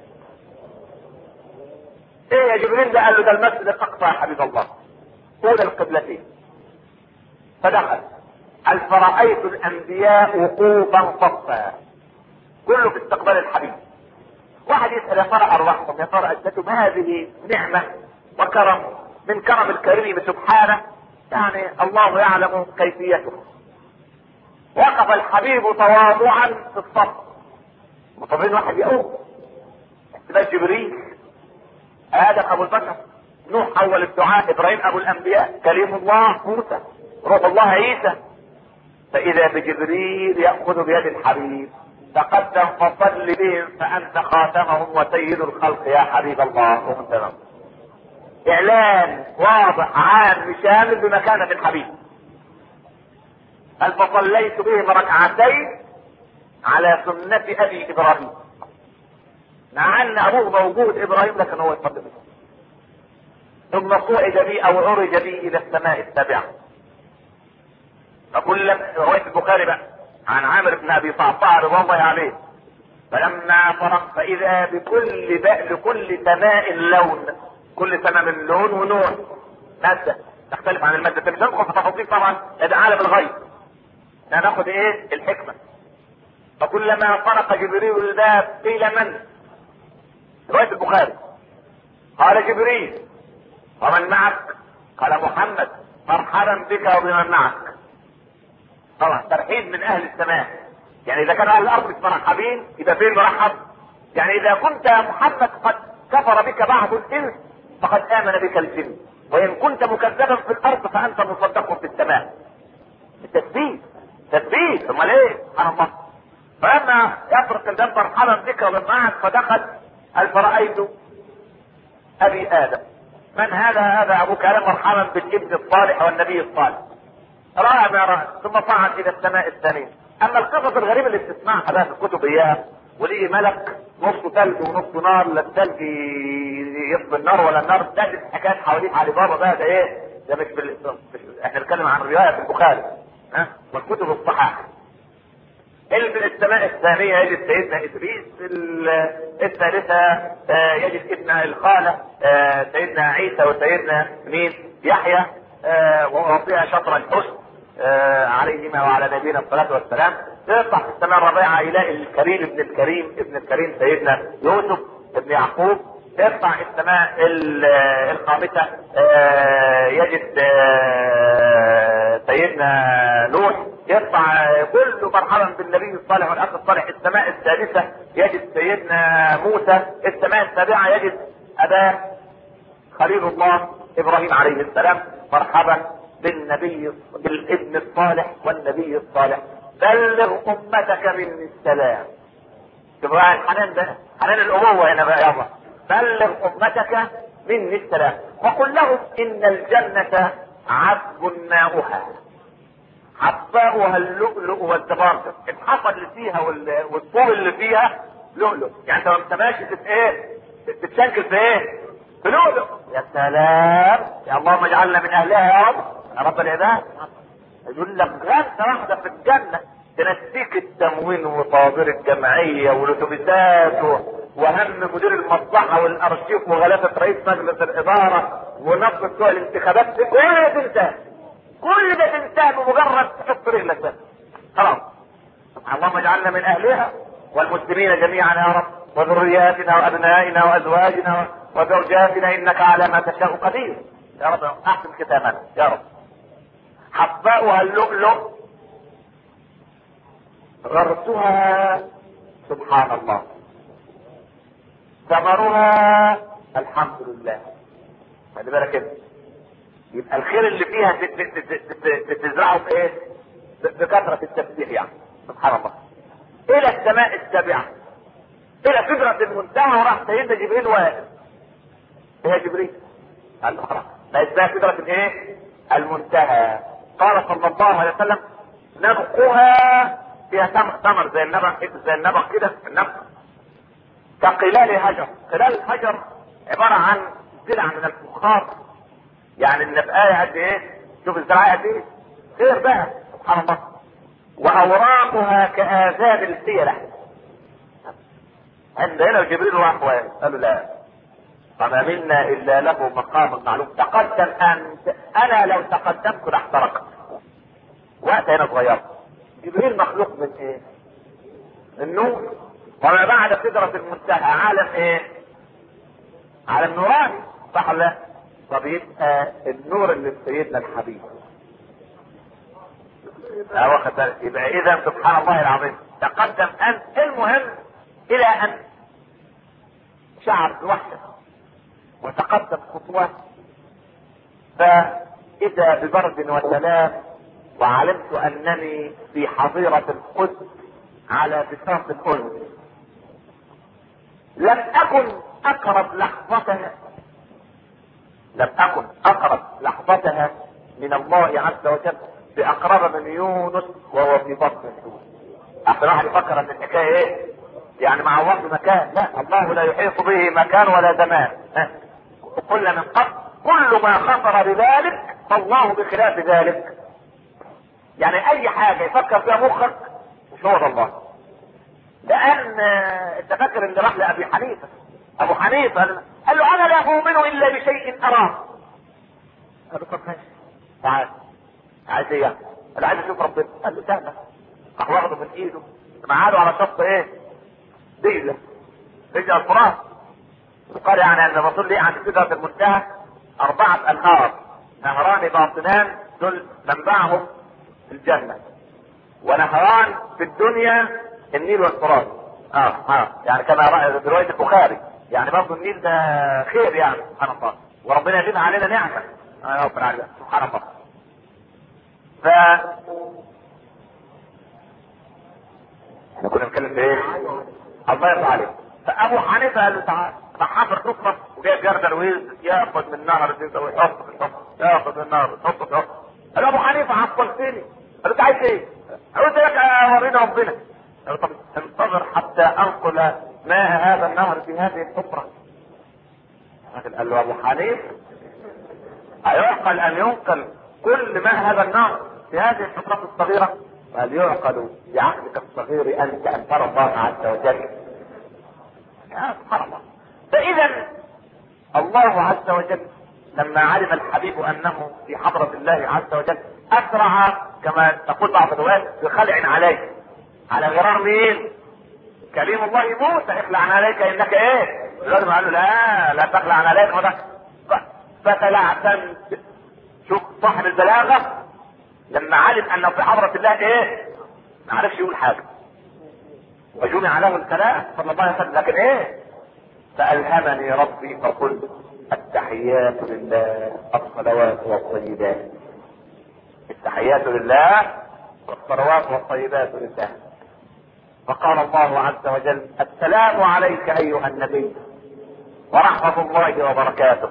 A: ايه يا جبريل ده قال له ده المسجد الاقصى يا حبيب الله طول القبلتين فدخل هل فرأيت الأنبياء وقوفا صفا كله في استقبال الحبيب واحد يسأل يا ترى أرواحهم يا ترى أجدتهم هذه نعمة وكرم من كرم الكريم سبحانه يعني الله يعلم كيفيته وقف الحبيب تواضعا في الصف مطمئن واحد يقوم احتمال جبريل آدم أبو البشر نوح أول الدعاء إبراهيم أبو الأنبياء كريم الله موسى روح الله عيسى فإذا بجبريل يأخذ بيد الحبيب تقدم فصل بهم فأنت خاتمهم وسيد الخلق يا حبيب الله ومن تمام إعلان واضح عام شامل بمكانة الحبيب قال فصليت بهم ركعتين على سنة أبي إبراهيم مع أن أبوه موجود إبراهيم لكن هو يصلي ثم صعد بي أو عرج بي إلى السماء السابعة فكل رواية البخاري بقى عن عامر بن ابي صعصع رضوان الله عليه فلما فرق فاذا بكل بقى بكل سماء لون كل سماء من لون ونوع مادة تختلف عن المادة مش هندخل في تفاصيل طبعا ده عالم الغيب هناخد ايه الحكمة فكلما فرق جبريل الباب قيل من رواية البخاري قال جبريل ومن معك قال محمد مرحبا بك وبمن معك طبعا ترحيب من اهل السماء يعني اذا كان اهل الارض مش مرحبين يبقى فين مرحب يعني اذا كنت يا محمد قد كفر بك بعض الانس فقد امن بك الجن وان كنت مكذبا في الارض فانت مصدق في السماء التثبيت تثبيت امال ايه سبحان الله فلما يطرق الباب مرحبا بك ومن معك فدخل قال فرأيت ابي ادم من هذا هذا ابوك قال مرحبا بالابن الصالح والنبي الصالح راى ما راى ثم صعد الى السماء الثانيه اما القصص الغريبه اللي بتسمعها بقى في الكتب اياها وليه ملك نص ثلج ونص نار لا الثلج يطفي النار ولا النار تجد حكايات حوالين علي بابا بقى ده ايه؟ ده مش, بال... مش احنا بنتكلم عن روايه في البخاري ها والكتب الصحاح اللي في السماء الثانية يجد سيدنا إدريس الثالثة آه يجد ابن الخالة آه سيدنا عيسى وسيدنا مين يحيى آه وأعطيها شطر الحسن عليهما وعلى نبينا الصلاة والسلام يطلع في السماء الرابعة يلاقي الكريم ابن الكريم ابن الكريم سيدنا يوسف ابن يعقوب يطلع السماء الخامسة يجد سيدنا نوح يطلع كله مرحبا بالنبي الصالح والاخ الصالح السماء الثالثة يجد سيدنا موسى السماء السابعة يجد اباه خليل الله ابراهيم عليه السلام مرحبا بالنبي بالابن الصالح والنبي الصالح بلغ امتك مني السلام شوف بقى الحنان ده حنان الابوه هنا بقى يابا بلغ امتك مني السلام وقل لهم ان الجنه عذب ماؤها حباؤها اللؤلؤ والزبرجد الحصى اللي فيها والطول اللي فيها لؤلؤ يعني انت وانت ماشي في ايه تتشنكل في ايه في لؤلؤ يا سلام يا اللهم اجعلنا من اهلها يا رب يا رب العباد يقول لك غرفة واحدة في الجنة تنسيك التموين وطوابير الجمعية والاتوبيسات وهم مدير المصلحة والارشيف وغلافة رئيس مجلس الادارة ونصب بتوع الانتخابات كل ده تنساه كل ده تنساه بمجرد تحط رجلك بس خلاص اللهم اجعلنا من اهلها والمسلمين جميعا يا رب وذرياتنا وابنائنا وازواجنا وزوجاتنا انك على ما تشاء قدير يا رب احسن ختامنا يا رب حباؤها اللؤلؤ غرسها سبحان الله ثمرها الحمد لله خلي بالك كده يبقى الخير اللي فيها تزرعه بايه؟ بكثرة التسبيح يعني سبحان الله الى السماء السابعة الى سدرة المنتهى وراح سيدنا جبريل واقف هي جبريل قال له خلاص لا اسمها سدرة الايه؟ المنتهى قال صلى الله عليه وسلم نبقها فيها تمر تمر زي النبق زي النبق كده النبق كقلال هجر قلال الهجر عبارة عن زرع من الفخار يعني النبقاية قد ايه شوف الزراعة قد ايه خير بقى سبحان الله واوراقها كآذان الفيلة عند هنا جبريل راح قالوا لا فما منا الا له مقام معلوم تقدم انت انا لو تقدمت لاحترقت وقت هنا صغير جبريل مخلوق من ايه من نور وما بعد سدرة المنتهى عالم ايه عالم نوراني صح ولا لا طب يبقى النور اللي في سيدنا الحبيب لا واخد بالك يبقى اذا سبحان الله العظيم تقدم انت المهم الى ان شعر لوحده وتقدم خطوة فإذا ببرد وسلام وعلمت أنني في حظيرة القدس على بساط الأنس لم أكن أقرب لحظتها لم أكن أقرب لحظتها من الله عز وجل بأقرب من يونس وهو في بطن الحوت أحسن واحد يفكر أن الحكاية إيه؟ يعني مع الله مكان لا الله لا يحيط به مكان ولا زمان كل من قبل كل ما خطر بذلك فالله بخلاف ذلك يعني اي حاجة يفكر فيها مخك مش هو ده الله لان انت فاكر اللي راح لابي حنيفه ابو حنيفه قال له انا لا اؤمن الا بشيء اراه قال له طب ماشي تعال عايز ايه قال عايز اشوف ربنا قال له سهله راح واخده من ايده معاده على شط ايه دجله دجله الفرات وقال يعني ان الرسول ليه عند سدرة المنتهى أربعة أنهار نهران باطنان دول منبعهم في الجنة ونهران في الدنيا النيل والفرات اه اه يعني كما رأي برواية البخاري يعني برضه النيل ده خير يعني سبحان الله وربنا يزيد علينا نعمة اه ربنا عليك سبحان الله ف احنا كنا بنتكلم في ايه؟ الله يرضى عليك فابو حنيفه قال له تعالى راح حفر حفره وجايب جردل ويز ياخد من النهر دي ويحط في الحفره ياخد من النهر ويحط في الحفره قال له ابو حنيفه عطلتني قال له انت عايز ايه؟ قلت لك ورينا ربنا قال له طب انتظر حتى انقل ماء هذا النهر في هذه الحفره الراجل قال له ابو حنيفه ايعقل ان ينقل كل ماء هذا النهر في هذه الحفرات الصغيره قال يعقل بعقلك الصغير انت ان ترى الله عز وجل يا سبحان الله فاذا الله عز وجل لما علم الحبيب انه في حضرة الله عز وجل اسرع كما تقول بعض الروايات بخلع عليه على غرار مين؟ كريم الله موسى اخلع عليك انك ايه؟ غير ما قال له لا لا تخلع عليك وده فتلعثم شوف صاحب البلاغه لما علم انه في حضرة الله ايه؟ ما عرفش يقول حاجه وجمع له الكلام صلى الله عليه وسلم لكن ايه؟ فالهمني ربي فقلت التحيات لله الصلوات والطيبات التحيات لله والصلوات والطيبات لله فقال الله عز وجل السلام عليك ايها النبي ورحمة الله وبركاته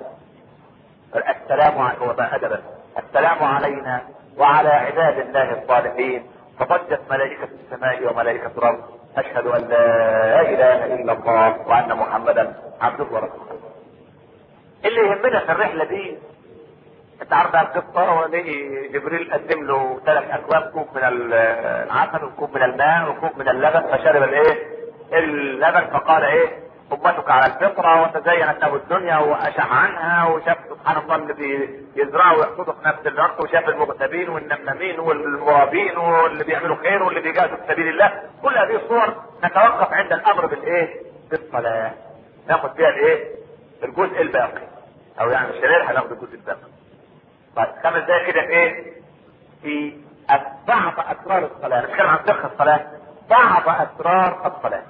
A: السلام عليكم أدبا السلام علينا وعلى عباد الله الصالحين فضجت ملائكة السماء وملائكة الأرض أشهد أن لا إله إلا الله وأن محمدا عبده ورسوله اللي يهمنا في الرحلة دي انت عارف بقى القصة ولقي جبريل قدم له ثلاث أكواب كوب من العسل وكوب من الماء وكوب من اللبن فشرب الايه؟ اللبن فقال ايه؟ أمتك على الفطرة وتزينت له الدنيا وأشع عنها وشاف سبحان الله اللي بيزرعوا ويحصدوا في نفس الوقت وشاف المغتابين والنمامين والمرابين واللي بيعملوا خير واللي بيجاهدوا في سبيل الله كل هذه الصور نتوقف عند الأمر بالإيه؟ بالصلاة ناخد فيها الإيه؟ الجزء الباقي أو يعني مش هناخد الجزء الباقي طيب خمس دقايق كده في ايه؟ في بعض اسرار الصلاه، نتكلم عن فقه الصلاه، بعض اسرار الصلاه.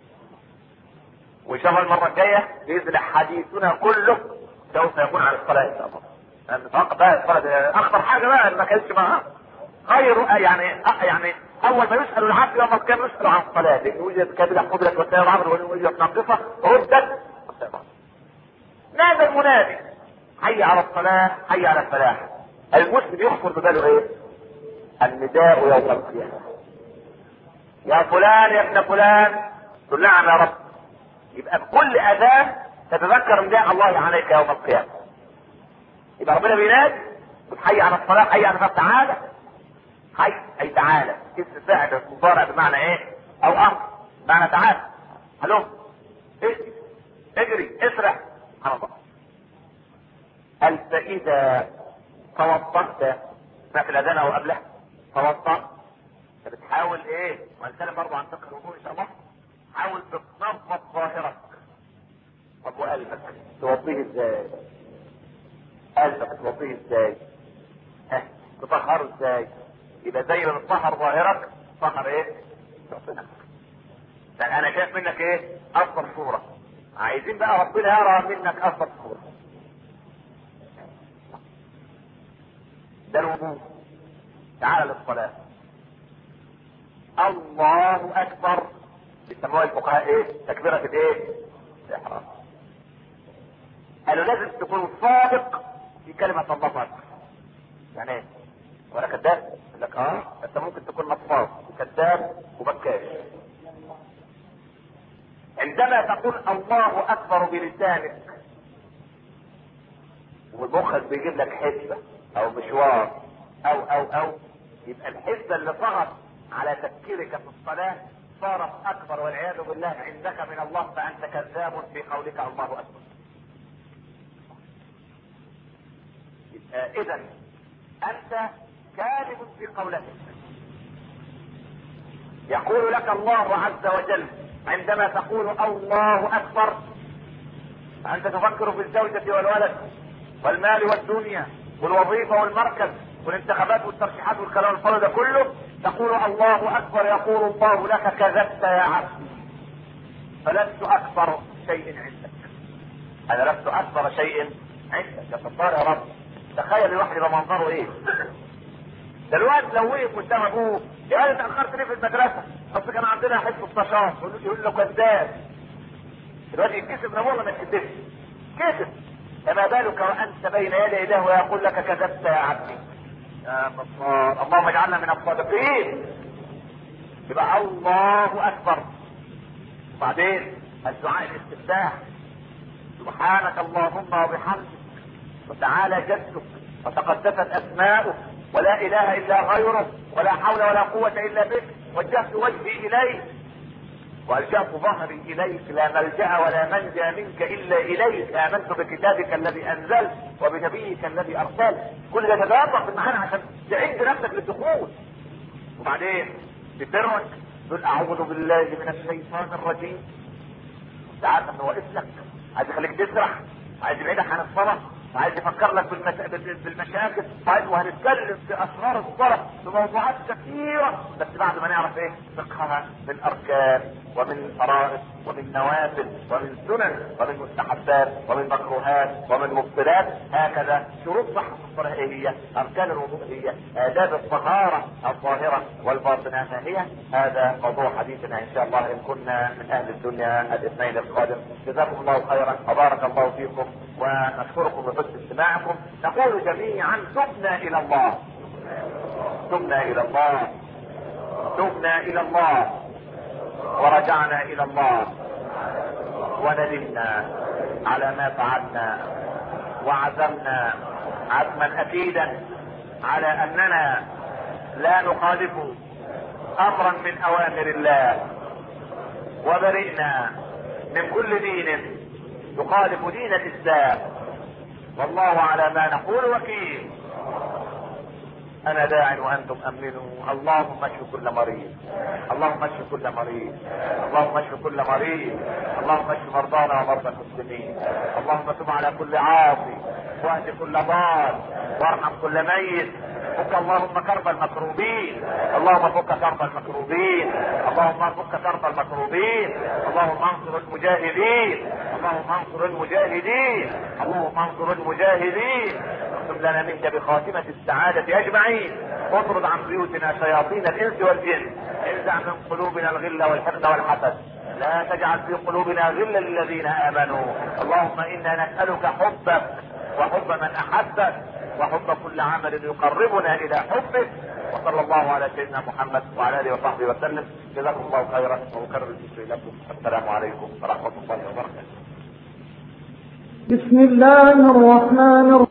A: وان شاء الله المره الجايه باذن حديثنا كله سوف يكون عن الصلاه ان شاء الله. نتوقع بقى الصلاه اخطر حاجه بقى ما كانتش معاها خير يعني يعني اول ما يسال العبد يوم القيامه يسال عن الصلاه، وجدت كامله قدرت وسائر العمر وجدت ناقصه ردت نادى المنادي حي على الصلاة حي على الفلاح المسلم يخطر بباله ايه النداء يوم القيامة يا فلان يا ابن فلان تقول نعم يا رب يبقى بكل اذان تتذكر نداء الله عليك يوم القيامة يبقى ربنا بينادي حي على الصلاة حي على الفلاح تعالى حي اي تعالى اسم فاعل مضارع بمعنى ايه او امر بمعنى تعالى هلو اجري اجري اسرع سبحان الله قال فإذا توضأت ما في الأذان أو قبله توضأت بتحاول إيه؟ وهنتكلم برضه عن فقه الوضوء إن شاء الله حاول تتنظف ظاهرك طب وقلبك توضيه إزاي؟ قلبك توضيه إزاي؟ ها تطهره إزاي؟ يبقى زي ما بتطهر ظاهرك طهر إيه؟ باطنك لأن أنا شايف منك إيه؟ أفضل صورة عايزين بقى ربنا يرى منك أفضل صورة ده الوضوء تعال للصلاة الله أكبر بيسموها الفقهاء إيه؟ تكبيرة الإيه؟ الإحرام قالوا لازم تكون صادق في كلمة الله أكبر يعني إيه؟ وأنا كذاب؟ يقول لك آه أنت ممكن تكون نصاب وكذاب وبكاش عندما تقول الله أكبر بلسانك ومخك بيجيب لك حسبة او مشوار او او او يبقى الحسبة اللي طغت على تفكيرك في الصلاة صارت اكبر والعياذ بالله عندك من الله فانت كذاب في قولك الله اكبر يبقى اذا انت كاذب في قولك يقول لك الله عز وجل عندما تقول الله اكبر انت تفكر في الزوجة والولد والمال والدنيا والوظيفه والمركز والانتخابات والترشيحات والكلام الفاضي ده كله تقول الله اكبر يقول الله لك كذبت يا عبدي فلست اكبر شيء عندك انا لست اكبر شيء عندك يا ستار يا رب تخيل الواحد يبقى منظره ايه ده الواد لو وقف قدام ابوه يقول انت اخرت ليه في المدرسه؟ اصل كان عندنا حصه نشاط يقول له كذاب الواد يتكسب من ولا ما يتكسبش؟ كسب فما بالك وانت بين يدي الله ويقول لك كذبت يا عبدي يا الله اللهم اجعلنا من الصادقين يبقى الله اكبر وبعدين الدعاء الاستفتاح سبحانك اللهم وبحمدك وتعالى جدك وتقدست اسماؤك ولا اله الا غيرك ولا حول ولا قوة الا بك وجهت وجهي اليك والجأت ظهري اليك لا ملجأ ولا منجا منك الا اليك امنت بكتابك الذي انزلت وبنبيك الذي ارسلت كل ده تتوقف في المعنى عشان تعد نفسك للدخول وبعدين بسرك تقول اعوذ بالله من الشيطان الرجيم انت عارف انه واقف لك عايز يخليك تسرح عايز يبعدك عن الصلاه عايز يفكر لك بالمشا... بالمشاكل عايز وهنتكلم في اسرار الصلاه في موضوعات كثيره بس بعد ما نعرف ايه فقهها من اركان ومن فرائض ومن نوافل ومن سنن ومن مستحبات ومن مكروهات ومن مبطلات هكذا شروط صحة الصلاة ايه هي؟ اركان الوضوء هي؟ آداب الطهارة الظاهرة والباطنة ما هي؟ هذا موضوع حديثنا ان شاء الله ان كنا من اهل الدنيا الاثنين القادم جزاكم الله خيرا وبارك الله فيكم ونشكركم بحسن استماعكم نقول جميعا تبنا الى الله تبنا الى الله تبنا الى الله ورجعنا الى الله وندمنا على ما فعلنا وعزمنا عزما اكيدا على اننا لا نخالف امرا من اوامر الله وبرئنا من كل دين يخالف دين الاسلام والله على ما نقول وكيل انا داع وانتم امنوا اللهم اشف كل مريض اللهم اشف كل مريض اللهم اشف كل مريض اللهم اشف مرضانا ومرضى المسلمين اللهم تب على كل عاصي واهد كل ضال وارحم كل ميت فك اللهم كرب المكروبين اللهم فك كرب المكروبين اللهم فك كرب المكروبين اللهم انصر المجاهدين اللهم انصر المجاهدين اللهم انصر المجاهدين اكتب لنا منك بخاتمة السعادة اجمعين واطرد عن بيوتنا شياطين الانس والجن انزع من قلوبنا الغل والحقد والحسد لا تجعل في قلوبنا غلا للذين امنوا اللهم انا نسألك حبك وحب من احبك وحب كل عمل يقربنا الى حبك وصلى الله على سيدنا محمد وعلى اله وصحبه وسلم جزاكم الله خيرا واكرر الذكر لكم السلام عليكم ورحمه الله وبركاته
B: بسم الله الرحمن الرحيم